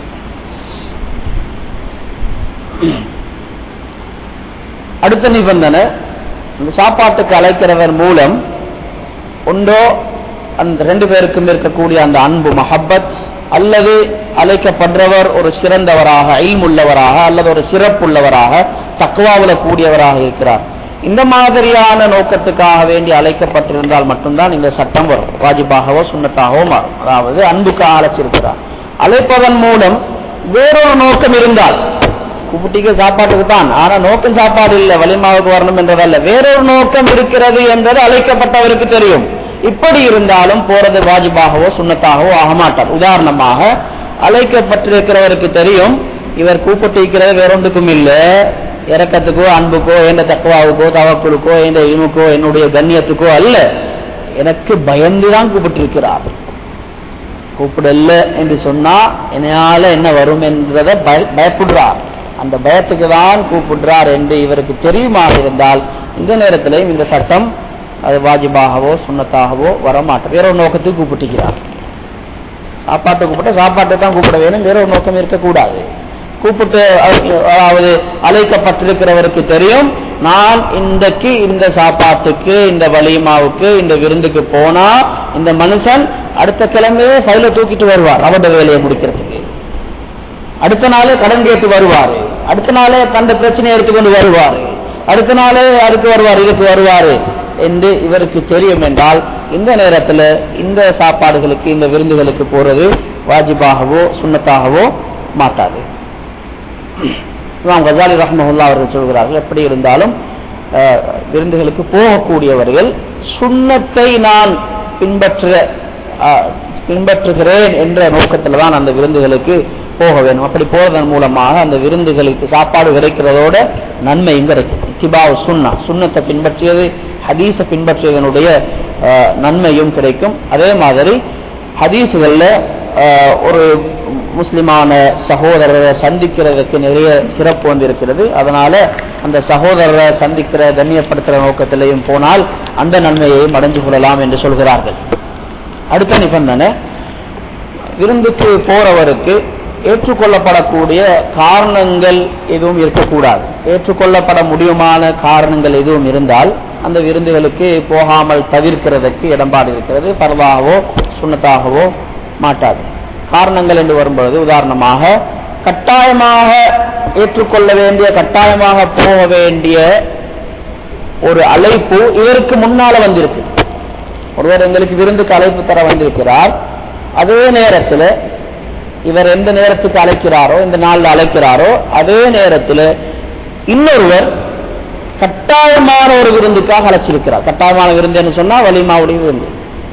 அடுத்த நிபந்தனை இந்த சாப்பாட்டுக்கு அழைக்கிறவர் மூலம் ஒன்றோ அந்த ரெண்டு பேருக்கும் இருக்கக்கூடிய அந்த அன்பு மஹப்பத் அல்லது அழைக்கப்படுறவர் ஒரு சிறந்தவராக இல்முள்ளவராக அல்லது ஒரு சிறப்புள்ளவராக தக்குவாவுல கூடியவராக இருக்கிறார் இந்த மாதிரியான நோக்கத்துக்காக வேண்டி அழைக்கப்பட்டிருந்தால் மட்டும்தான் இந்த சட்டம் வரும் வாஜிபாகவோ சுண்ணத்தாகவோ மாறும் அதாவது அன்புக்காக அழைச்சிருக்கிறார் அழைப்பதன் மூலம் வேறொரு நோக்கம் இருந்தால் கூப்பிட்டிக்கு சாப்பாட்டுக்கு தான் ஆனா நோக்கம் சாப்பாடு இல்லை வலிமாவுக்கு வரணும் என்றதல்ல வேறொரு நோக்கம் இருக்கிறது என்பது அழைக்கப்பட்டவருக்கு தெரியும் இப்படி இருந்தாலும் போறது வாஜிபாகவோ சுண்ணத்தாகவோ ஆக மாட்டார் உதாரணமாக அழைக்கப்பட்டிருக்கிறவருக்கு தெரியும் இவர் கூப்பிட்டிருக்கிறது வேறொன்றுக்கும் இல்லை இறக்கத்துக்கோ அன்புக்கோ எந்த தக்குவாவுக்கோ தவக்குழுக்கோ எந்த இமுக்கோ என்னுடைய கண்ணியத்துக்கோ அல்ல எனக்கு பயந்துதான் கூப்பிட்டிருக்கிறார் கூப்பிடல என்று சொன்னா என்னால என்ன வரும் என்றதை பய- பயப்படுறார் அந்த பயத்துக்கு தான் கூப்பிடுறார் என்று இவருக்கு தெரியுமா இருந்தால் இந்த நேரத்திலையும் இந்த சட்டம் அது வாஜிபாகவோ சுண்ணத்தாகவோ வரமாட்டோம் வேற ஒரு நோக்கத்துக்கு கூப்பிட்டுக்கிறார் சாப்பாட்டு கூப்பிட்டா சாப்பாட்டை தான் கூப்பிட வேணும் வேற ஒரு நோக்கம் இருக்கக்கூடாது கூப்பிட்டு அஹ், அதாவது அழைக்கப்பட்டிருக்கிறவருக்கு தெரியும் நான் இன்றைக்கு இந்த சாப்பாட்டுக்கு இந்த வலிமாவுக்கு இந்த விருந்துக்கு போனா இந்த மனுஷன் அடுத்த கிழமையே ஃபைல தூக்கிட்டு வருவார் அவருடைய வேலையை முடிக்கிறதுக்கு அடுத்த நாளே கடன் கேட்டு வருவாரு அடுத்த நாளே தந்த பிரச்சனையை எடுத்துக்கொண்டு வருவாரு அடுத்த நாளே அதுக்கு வருவார் இதுக்கு வருவாரு என்று இவருக்கு தெரியும் என்றால் இந்த நேரத்துல இந்த சாப்பாடுகளுக்கு இந்த விருந்துகளுக்கு போறது வாஜிபாகவோ சுண்ணத்தாகவோ மாட்டாது இமாம் கசாலி ரஹ்மஹுல்லா அவர்கள் சொல்கிறார்கள் எப்படி இருந்தாலும் அஹ், விருந்துகளுக்கு போகக்கூடியவர்கள் சுண்ணத்தை நான் பின்பற்ற அஹ், பின்பற்றுகிறேன் என்ற நோக்கத்தில் தான் அந்த விருந்துகளுக்கு போக வேண்டும் அப்படி போவதன் மூலமாக அந்த விருந்துகளுக்கு சாப்பாடு கிடைக்கிறதோட நன்மையும் கிடைக்கும் இத்திபாவு சுன்னா சுண்ணத்தை பின்பற்றியது ஹதீஸை பின்பற்றியதனுடைய அஹ், நன்மையும் கிடைக்கும் அதே மாதிரி ஹதீஸுகளில் ஒரு முஸ்லிமான சகோதரரை சந்திக்கிறதுக்கு நிறைய சிறப்பு வந்திருக்கிறது அதனால அந்த சகோதரரை சந்திக்கிற கண்ணியப்படுத்துகிற நோக்கத்திலையும் போனால் அந்த நன்மையையும் அடைஞ்சு கொள்ளலாம் என்று சொல்கிறார்கள் அடுத்த நிபந்தனை விருந்துக்கு போறவருக்கு ஏற்றுக்கொள்ளப்படக்கூடிய காரணங்கள் எதுவும் இருக்கக்கூடாது ஏற்றுக்கொள்ளப்பட முடியுமான காரணங்கள் எதுவும் இருந்தால் அந்த விருந்துகளுக்கு போகாமல் தவிர்க்கிறதுக்கு இடம்பாடு இருக்கிறது பரவாகவோ சுண்ணத்தாகவோ மாட்டாது காரணங்கள் என்று வரும்பொழுது உதாரணமாக கட்டாயமாக ஏற்றுக்கொள்ள வேண்டிய கட்டாயமாக போக வேண்டிய ஒரு அழைப்பு இவருக்கு முன்னால வந்திருக்கு ஒருவர் எங்களுக்கு விருந்துக்கு அழைப்பு தர வந்திருக்கிறார் அதே நேரத்தில் இவர் எந்த நேரத்துக்கு அழைக்கிறாரோ இந்த நாள்ல அழைக்கிறாரோ அதே நேரத்தில் இன்னொருவர் கட்டாயமான ஒரு விருந்துக்காக அழைச்சிருக்கிறார் கட்டாயமான விருந்துன்னு சொன்னா வலிமாவுடைய விருந்து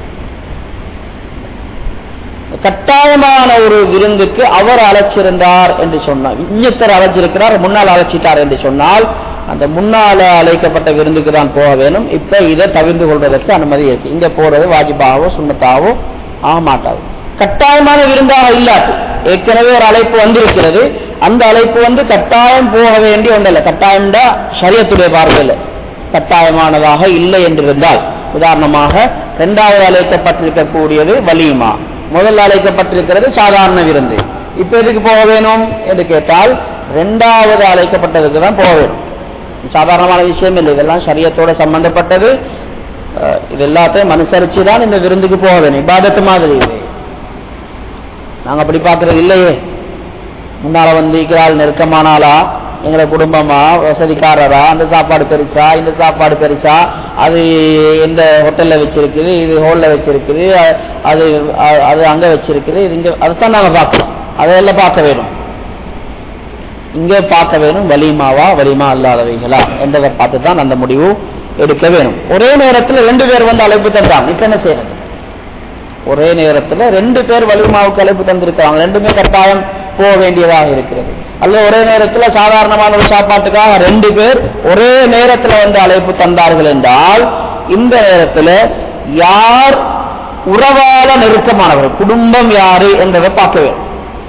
கட்டாயமான ஒரு விருந்துக்கு அவர் அழைச்சிருந்தார் என்று சொன்னார் இன்னத்தர் அழைச்சிருக்கிறார் முன்னால் அழைச்சிட்டார் என்று சொன்னால் அந்த முன்னால அழைக்கப்பட்ட விருந்துக்கு தான் போக வேணும் இப்ப இதை தவிர்த்து கொள்வதற்கு அனுமதி இருக்கு இங்க போறது வாஜிபாவோ சுண்ணத்தாவோ ஆக மாட்டாது கட்டாயமான விருந்தாக இல்லாது ஏற்கனவே ஒரு அழைப்பு வந்திருக்கிறது அந்த அழைப்பு வந்து கட்டாயம் போக வேண்டிய ஒன்றல்ல கட்டாயம் தான் சரியத்துடைய பார்வையில் கட்டாயமானதாக இல்லை என்றிருந்தால் உதாரணமாக இரண்டாவது அழைக்கப்பட்டிருக்கக்கூடியது வலியுமா முதல் அழைக்கப்பட்டிருக்கிறது சாதாரண விருந்து இப்ப எதுக்கு போக வேணும் என்று கேட்டால் இரண்டாவது அழைக்கப்பட்டதுக்கு தான் போக வேணும் சாதாரணமான விஷயம் இல்லை இதெல்லாம் சரியத்தோட சம்பந்தப்பட்டது அஹ், இது எல்லாத்தையும் அனுசரிச்சு தான் இந்த விருந்துக்கு போக வேணும் இபாதத்து மாதிரி இது நாங்க அப்படி பார்க்கறது இல்லையே முன்னால வந்திருக்கிறாள் நெருக்கமான ஆளா எங்களை குடும்பமா வசதிக்காரரா அந்த சாப்பாடு பெருசா இந்த சாப்பாடு பெருசா அது எந்த ஹோட்டல்ல வச்சிருக்குது இது ஹோல்ல வச்சிருக்குது அ- அது அ- அது அங்க வச்சிருக்குது இது இங்க அதுதான் நாங்க பார்க்கணும் அதையெல்லாம் பார்க்க வேணும் இங்கே பார்க்க வேணும் வலிமாவா வலிமா அல்லாதவைகளா என்றதை பார்த்து தான் அந்த முடிவு எடுக்க வேணும் ஒரே நேரத்தில் ரெண்டு பேர் வந்து அழைப்பு தந்தாங்க இப்ப என்ன செய்யறது ஒரே நேரத்தில் ரெண்டு பேர் வலிமாவுக்கு அழைப்பு தந்திருக்கிறாங்க ரெண்டுமே கட்டாயம் போக வேண்டியதாக இருக்கிறது அல்ல ஒரே நேரத்தில் சாதாரணமான ஒரு சாப்பாட்டுக்காக ரெண்டு பேர் ஒரே நேரத்தில் வந்து அழைப்பு தந்தார்கள் என்றால் இந்த நேரத்தில் யார் உறவால நெருக்கமானவர் குடும்பம் யாரு என்றதை பார்க்க வேண்டும்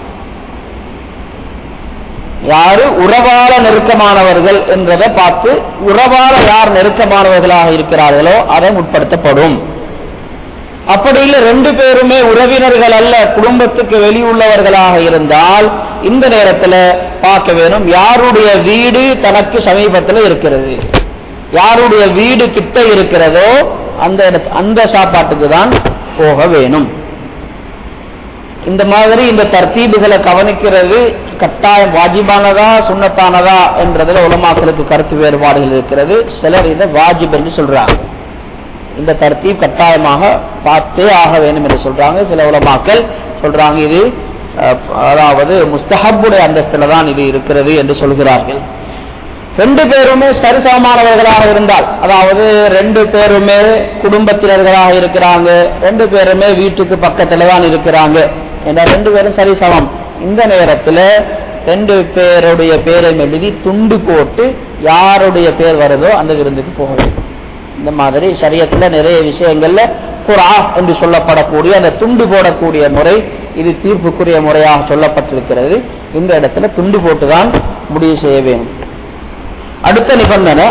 யாரு உறவால நெருக்கமானவர்கள் என்றதை பார்த்து உறவால யார் நெருக்கமானவர்களாக இருக்கிறார்களோ அதை முற்படுத்தப்படும் அப்படி இல்லை ரெண்டு பேருமே உறவினர்கள் அல்ல குடும்பத்துக்கு வெளியுள்ளவர்களாக இருந்தால் இந்த நேரத்தில் பார்க்க வேணும் யாருடைய வீடு தனக்கு சமீபத்தில் இருக்கிறது யாருடைய வீடு கிட்ட இருக்கிறதோ அந்த இடத்து- அந்த சாப்பாட்டுக்கு தான் போக வேணும் இந்த மாதிரி இந்த தர்த்தீபுகளை கவனிக்கிறது கட்டாயம் வாஜிபானதா சுண்ணத்தானதா என்றதுல உலமாக்களுக்கு கருத்து வேறுபாடுகள் இருக்கிறது சிலர் இதை வாஜிப் என்று சொல்றாங்க இந்த தர்த்தீப் கட்டாயமாக பார்த்தே ஆக வேண்டும் என்று சொல்றாங்க சில உலமாக்கள் சொல்றாங்க இது அஹ், அதாவது முஸ்தஹப்புடைய அந்தஸ்துல தான் இது இருக்கிறது என்று சொல்கிறார்கள் ரெண்டு பேருமே சரிசமமானவர்களாக இருந்தால் அதாவது ரெண்டு பேருமே குடும்பத்தினர்களாக இருக்கிறாங்க ரெண்டு பேருமே வீட்டுக்கு பக்கத்துல தான் இருக்கிறாங்க என்ற ரெண்டு பேரும் சரிசமம் இந்த நேரத்துல ரெண்டு பேருடைய பேரை எழுதி துண்டு போட்டு யாருடைய பேர் வருதோ அந்த விருந்துக்கு போக வேண்டும் இந்த மாதிரி சரியத்துல நிறைய விஷயங்கள்ல குரா என்று சொல்லப்படக்கூடிய அந்த துண்டு போடக்கூடிய முறை இது தீர்ப்புக்குரிய முறையாக சொல்லப்பட்டிருக்கிறது இந்த இடத்துல துண்டு போட்டுதான் முடிவு செய்ய வேண்டும் அடுத்த நிபந்தனை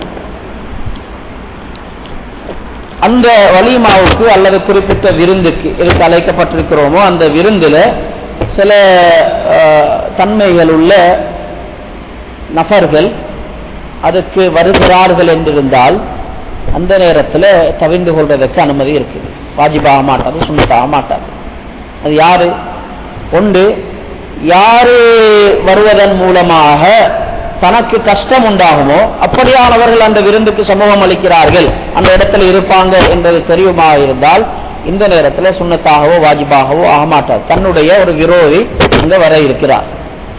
அந்த வலிமாவுக்கு அல்லது குறிப்பிட்ட விருந்துக்கு எதுக்கு அழைக்கப்பட்டிருக்கிறோமோ அந்த விருந்துல சில அஹ், தன்மைகள் உள்ள நபர்கள் அதுக்கு வருகிறார்கள் என்றிருந்தால் அந்த நேரத்தில் தவிர்ந்து கொள்வதற்கு அனுமதி இருக்குது வாஜிபாக மாட்டாது சுண்ணத்தாக மாட்டாது அது யாரு ஒன்று யாரு வருவதன் மூலமாக தனக்கு கஷ்டம் உண்டாகுமோ அப்படியானவர்கள் அந்த விருந்துக்கு சமூகம் அளிக்கிறார்கள் அந்த இடத்துல இருப்பாங்க என்பது தெரியுமா இருந்தால் இந்த நேரத்தில் சுண்ணத்தாகவோ வாஜிபாகவோ ஆக மாட்டார் தன்னுடைய ஒரு விரோதி அங்க வர இருக்கிறார்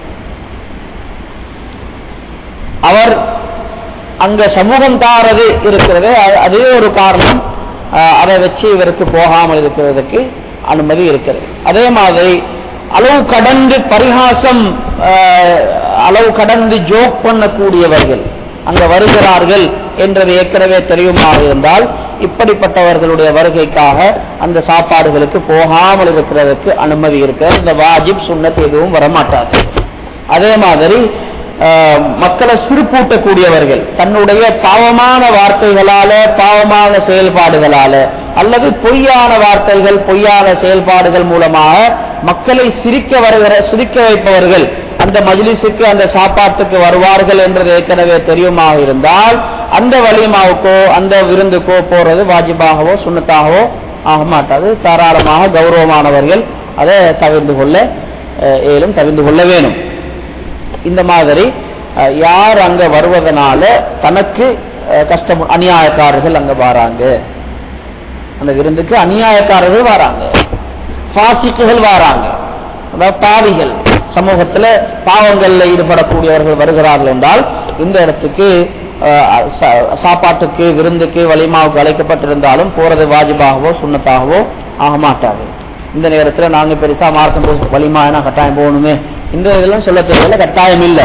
அவர் அங்க சமூகம் தாரது இருக்கிறது அ- அதே ஒரு காரணம் அஹ், அதை வச்சு இவருக்கு போகாமல் இருக்கிறதுக்கு அனுமதி இருக்கிறது அதே மாதிரி அளவு கடந்து பரிகாசம் அஹ், அளவு கடந்து ஜோக் பண்ணக்கூடியவர்கள் அங்க வருகிறார்கள் என்றது ஏற்கனவே தெரியுமா இருந்தால் இப்படிப்பட்டவர்களுடைய வருகைக்காக அந்த சாப்பாடுகளுக்கு போகாமல் இருக்கிறதுக்கு அனுமதி இருக்கிறது இந்த வாஜிப் சுன்னத் எதுவும் வரமாட்டாது அதே மாதிரி அஹ், மக்களை சிறுப்பூட்டக்கூடியவர்கள் தன்னுடைய பாவமான வார்த்தைகளால பாவமான செயல்பாடுகளால அல்லது பொய்யான வார்த்தைகள் பொய்யான செயல்பாடுகள் மூலமாக மக்களை சிரிக்க வருகிற சிரிக்க வைப்பவர்கள் அந்த மஜ்லிஸுக்கு அந்த சாப்பாட்டுக்கு வருவார்கள் என்றது ஏற்கனவே தெரியுமாக இருந்தால் அந்த வலிமாவுக்கோ அந்த விருந்துக்கோ போறது வாஜிபாகவோ சுண்ணத்தாகவோ ஆக மாட்டாது தாராளமாக கௌரவமானவர்கள் அதை தவிர்ந்து கொள்ள அஹ், ஏலும் தவிர்ந்து கொள்ள வேணும் இந்த மாதிரி அஹ், யார் அங்க வருவதனால தனக்கு அஹ், கஷ்டம் அநியாயக்காரர்கள் அங்க வராங்க அந்த விருந்துக்கு அநியாயக்காரர்கள் வராங்க பாசிக்குகள் வராங்க அதாவது பாவிகள் சமூகத்துல பாவங்கள்ல ஈடுபடக்கூடியவர்கள் வருகிறார்கள் என்றால் இந்த இடத்துக்கு அஹ், சா- சாப்பாட்டுக்கு விருந்துக்கு வலிமாவுக்கு அழைக்கப்பட்டிருந்தாலும் போறது வாஜிபாகவோ சுண்ணத்தாகவோ ஆக மாட்டாது இந்த நேரத்துல நாங்க பெருசா மார்க்கம் போஸ்ட் வலிமா என்ன கட்டாயம் போகணுமே இந்த இதெல்லாம் சொல்ல தேவையில்ல கட்டாயம் இல்லை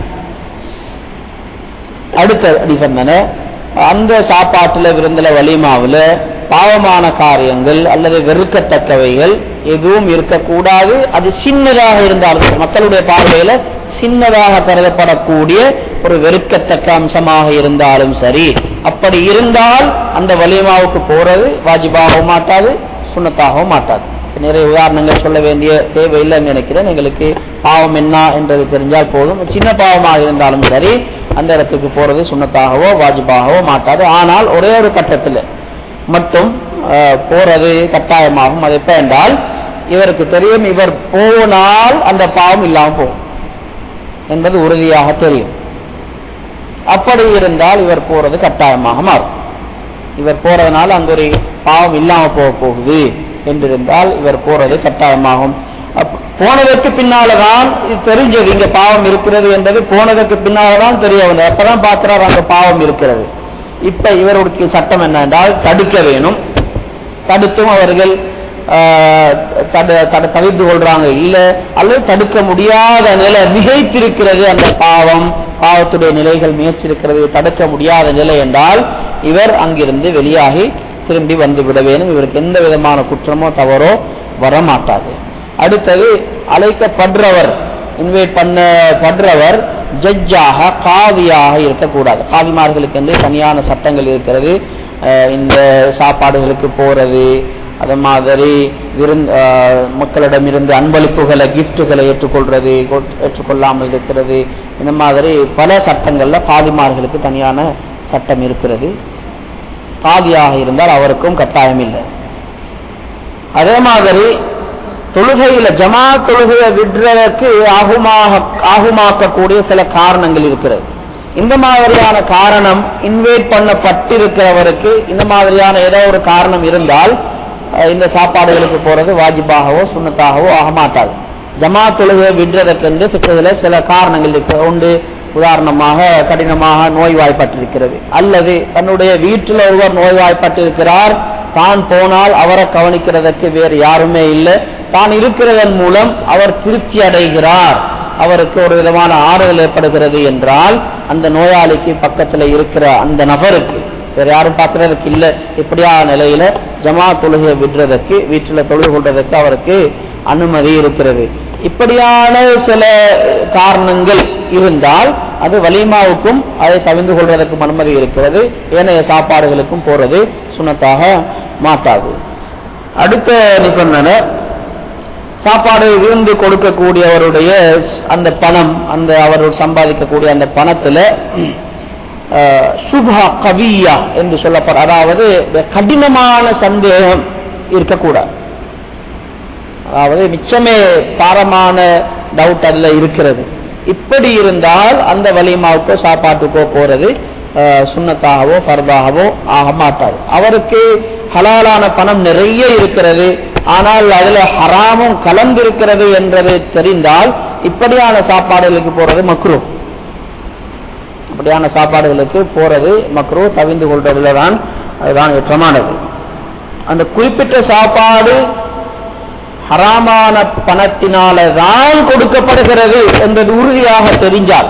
அடுத்த நிபந்தனை அந்த சாப்பாட்டுல விருந்துல வலிமாவுல பாவமான காரியங்கள் அல்லது வெறுக்கத்தக்கவைகள் எதுவும் இருக்கக்கூடாது அது சின்னதாக இருந்தாலும் சரி. மக்களுடைய பார்வையில சின்னதாக கருதப்படக்கூடிய ஒரு வெறுக்கத்தக்க அம்சமாக இருந்தாலும் சரி அப்படி இருந்தால் அந்த வலிமாவுக்கு போறது வாஜிபாகவும் மாட்டாது சுண்ணத்தாகவும் மாட்டாது நிறைய உதாரணங்கள் சொல்ல வேண்டிய தேவையில்லைன்னு நினைக்கிறேன் எங்களுக்கு பாவம் என்ன என்றது தெரிஞ்சால் போதும் சின்ன பாவமாக இருந்தாலும் சரி அந்த இடத்துக்கு போறது சுண்ணத்தாகவோ வாஜிபாகவோ மாட்டாது ஆனால் ஒரே ஒரு கட்டத்தில் மட்டும் அஹ், போறது கட்டாயமாகும் அது எப்ப என்றால் இவருக்கு தெரியும் இவர் போனால் அந்த பாவம் இல்லாமல் போகும் என்பது உறுதியாக தெரியும் அப்படி இருந்தால் இவர் போறது கட்டாயமாக மாறும் இவர் போறதுனால அங்க ஒரு பாவம் இல்லாம போக போகுது என்றிருந்தால் இவர் போறது கட்டாயமாகும் அப்ப- போனதற்கு பின்னாலதான் இது தெரிஞ்சது இங்க பாவம் இருக்கிறது என்பது போனதற்கு பின்னாலதான் தெரிய வந்தது அப்பதான் பார்க்கிறார் அங்க பாவம் இருக்கிறது இப்ப இவருக்கு சட்டம் என்ன என்றால் தடுக்க வேணும் தடுத்தும் அவர்கள் ஆஹ், தடு- தடு- தவிர்த்து கொள்றாங்க இல்ல அல்லது தடுக்க முடியாத நிலை மிகைத்திருக்கிறது அந்த பாவம் பாவத்துடைய நிலைகள் மிகச்சிருக்கிறது தடுக்க முடியாத நிலை என்றால் இவர் அங்கிருந்து வெளியாகி திரும்பி வந்து விட வேணும் இவருக்கு எந்த விதமான குற்றமோ தவறோ வரமாட்டாது அடுத்தது அழைக்கப்படுறவர் இன்வைட் பண்ணப்படுறவர் ஜட்ஜாக காவியாக இருக்கக்கூடாது காவிமார்களுக்கு என்று தனியான சட்டங்கள் இருக்கிறது அஹ் இந்த சாப்பாடுகளுக்கு போறது அது மாதிரி விருந் அஹ் மக்களிடமிருந்து அன்பளிப்புகளை கிஃப்ட்டுகளை ஏற்றுக்கொள்றது கொ- ஏற்றுக்கொள்ளாமல் இருக்கிறது இந்த மாதிரி பல சட்டங்கள்ல காவிமார்களுக்கு தனியான சட்டம் இருக்கிறது காவியாக இருந்தால் அவருக்கும் கட்டாயம் இல்லை அதே மாதிரி தொழுகையில ஜமா தொழுகையை விடுறதற்கு ஆகுமாக ஆகுமாக்கக்கூடிய சில காரணங்கள் இருக்கிறது இந்த மாதிரியான காரணம் இன்வைட் பண்ணப்பட்டிருக்கிறவருக்கு இந்த மாதிரியான ஏதோ ஒரு காரணம் இருந்தால் அஹ், இந்த சாப்பாடுகளுக்கு போறது வாஜிபாகவோ சுண்ணத்தாகவோ ஆக மாட்டாது ஜமா தொழுகை விடுறதற்கென்று பிற்கிறதுல சில காரணங்கள் இருக்கு உண்டு உதாரணமாக கடினமாக நோய்வாய்ப்பட்டிருக்கிறது அல்லது தன்னுடைய வீட்டில் ஒருவர் நோய்வாய்ப்பட்டிருக்கிறார் தான் போனால் அவரை கவனிக்கிறதற்கு வேறு யாருமே இல்லை தான் இருக்கிறதன் மூலம் அவர் திருப்தி அடைகிறார் அவருக்கு ஒரு விதமான ஆறுதல் ஏற்படுகிறது என்றால் அந்த நோயாளிக்கு பக்கத்தில் இருக்கிற அந்த நபருக்கு வேற யாரும் பார்க்கறதுக்கு இல்லை இப்படியான நிலையில ஜமா தொழுகையை விடுறதற்கு வீட்டில் தொழுது கொள்றதுக்கு அவருக்கு அனுமதி இருக்கிறது இப்படியான சில காரணங்கள் இருந்தால் அது வலிமாவுக்கும் அதை தவிர்ந்து கொள்வதற்கும் அனுமதி இருக்கிறது ஏனைய சாப்பாடுகளுக்கும் போறது சுனத்தாக மாட்டாது அடுத்த நிபந்தனை சாப்பாடு விருந்து கொடுக்கக்கூடியவருடைய அந்த பணம் அந்த அவர் சம்பாதிக்கக்கூடிய அந்த பணத்துல அஹ், சுபா கவியா என்று சொல்லப்பட அதாவது கடினமான சந்தேகம் இருக்கக்கூடாது அதாவது மிச்சமே பாரமான டவுட் அதுல இருக்கிறது இப்படி இருந்தால் அந்த வலிமாவுக்கோ சாப்பாட்டுக்கோ போறது அஹ், சுன்னத்தாகவோ ஃபர்தாகவோ ஆக மாட்டாது அவருக்கு ஹலாலான பணம் நிறைய இருக்கிறது ஆனால் அதுல ஹராமும் கலந்திருக்கிறது என்றது தெரிந்தால் இப்படியான சாப்பாடுகளுக்கு போறது மக்ரூ அப்படியான சாப்பாடுகளுக்கு போறது மக்ரூ தவிந்து கொள்றதுல தான் அதுதான் ஏற்றமானது அந்த குறிப்பிட்ட சாப்பாடு ஹராமான பணத்தினால தான் கொடுக்கப்படுகிறது என்பது உறுதியாக தெரிஞ்சால்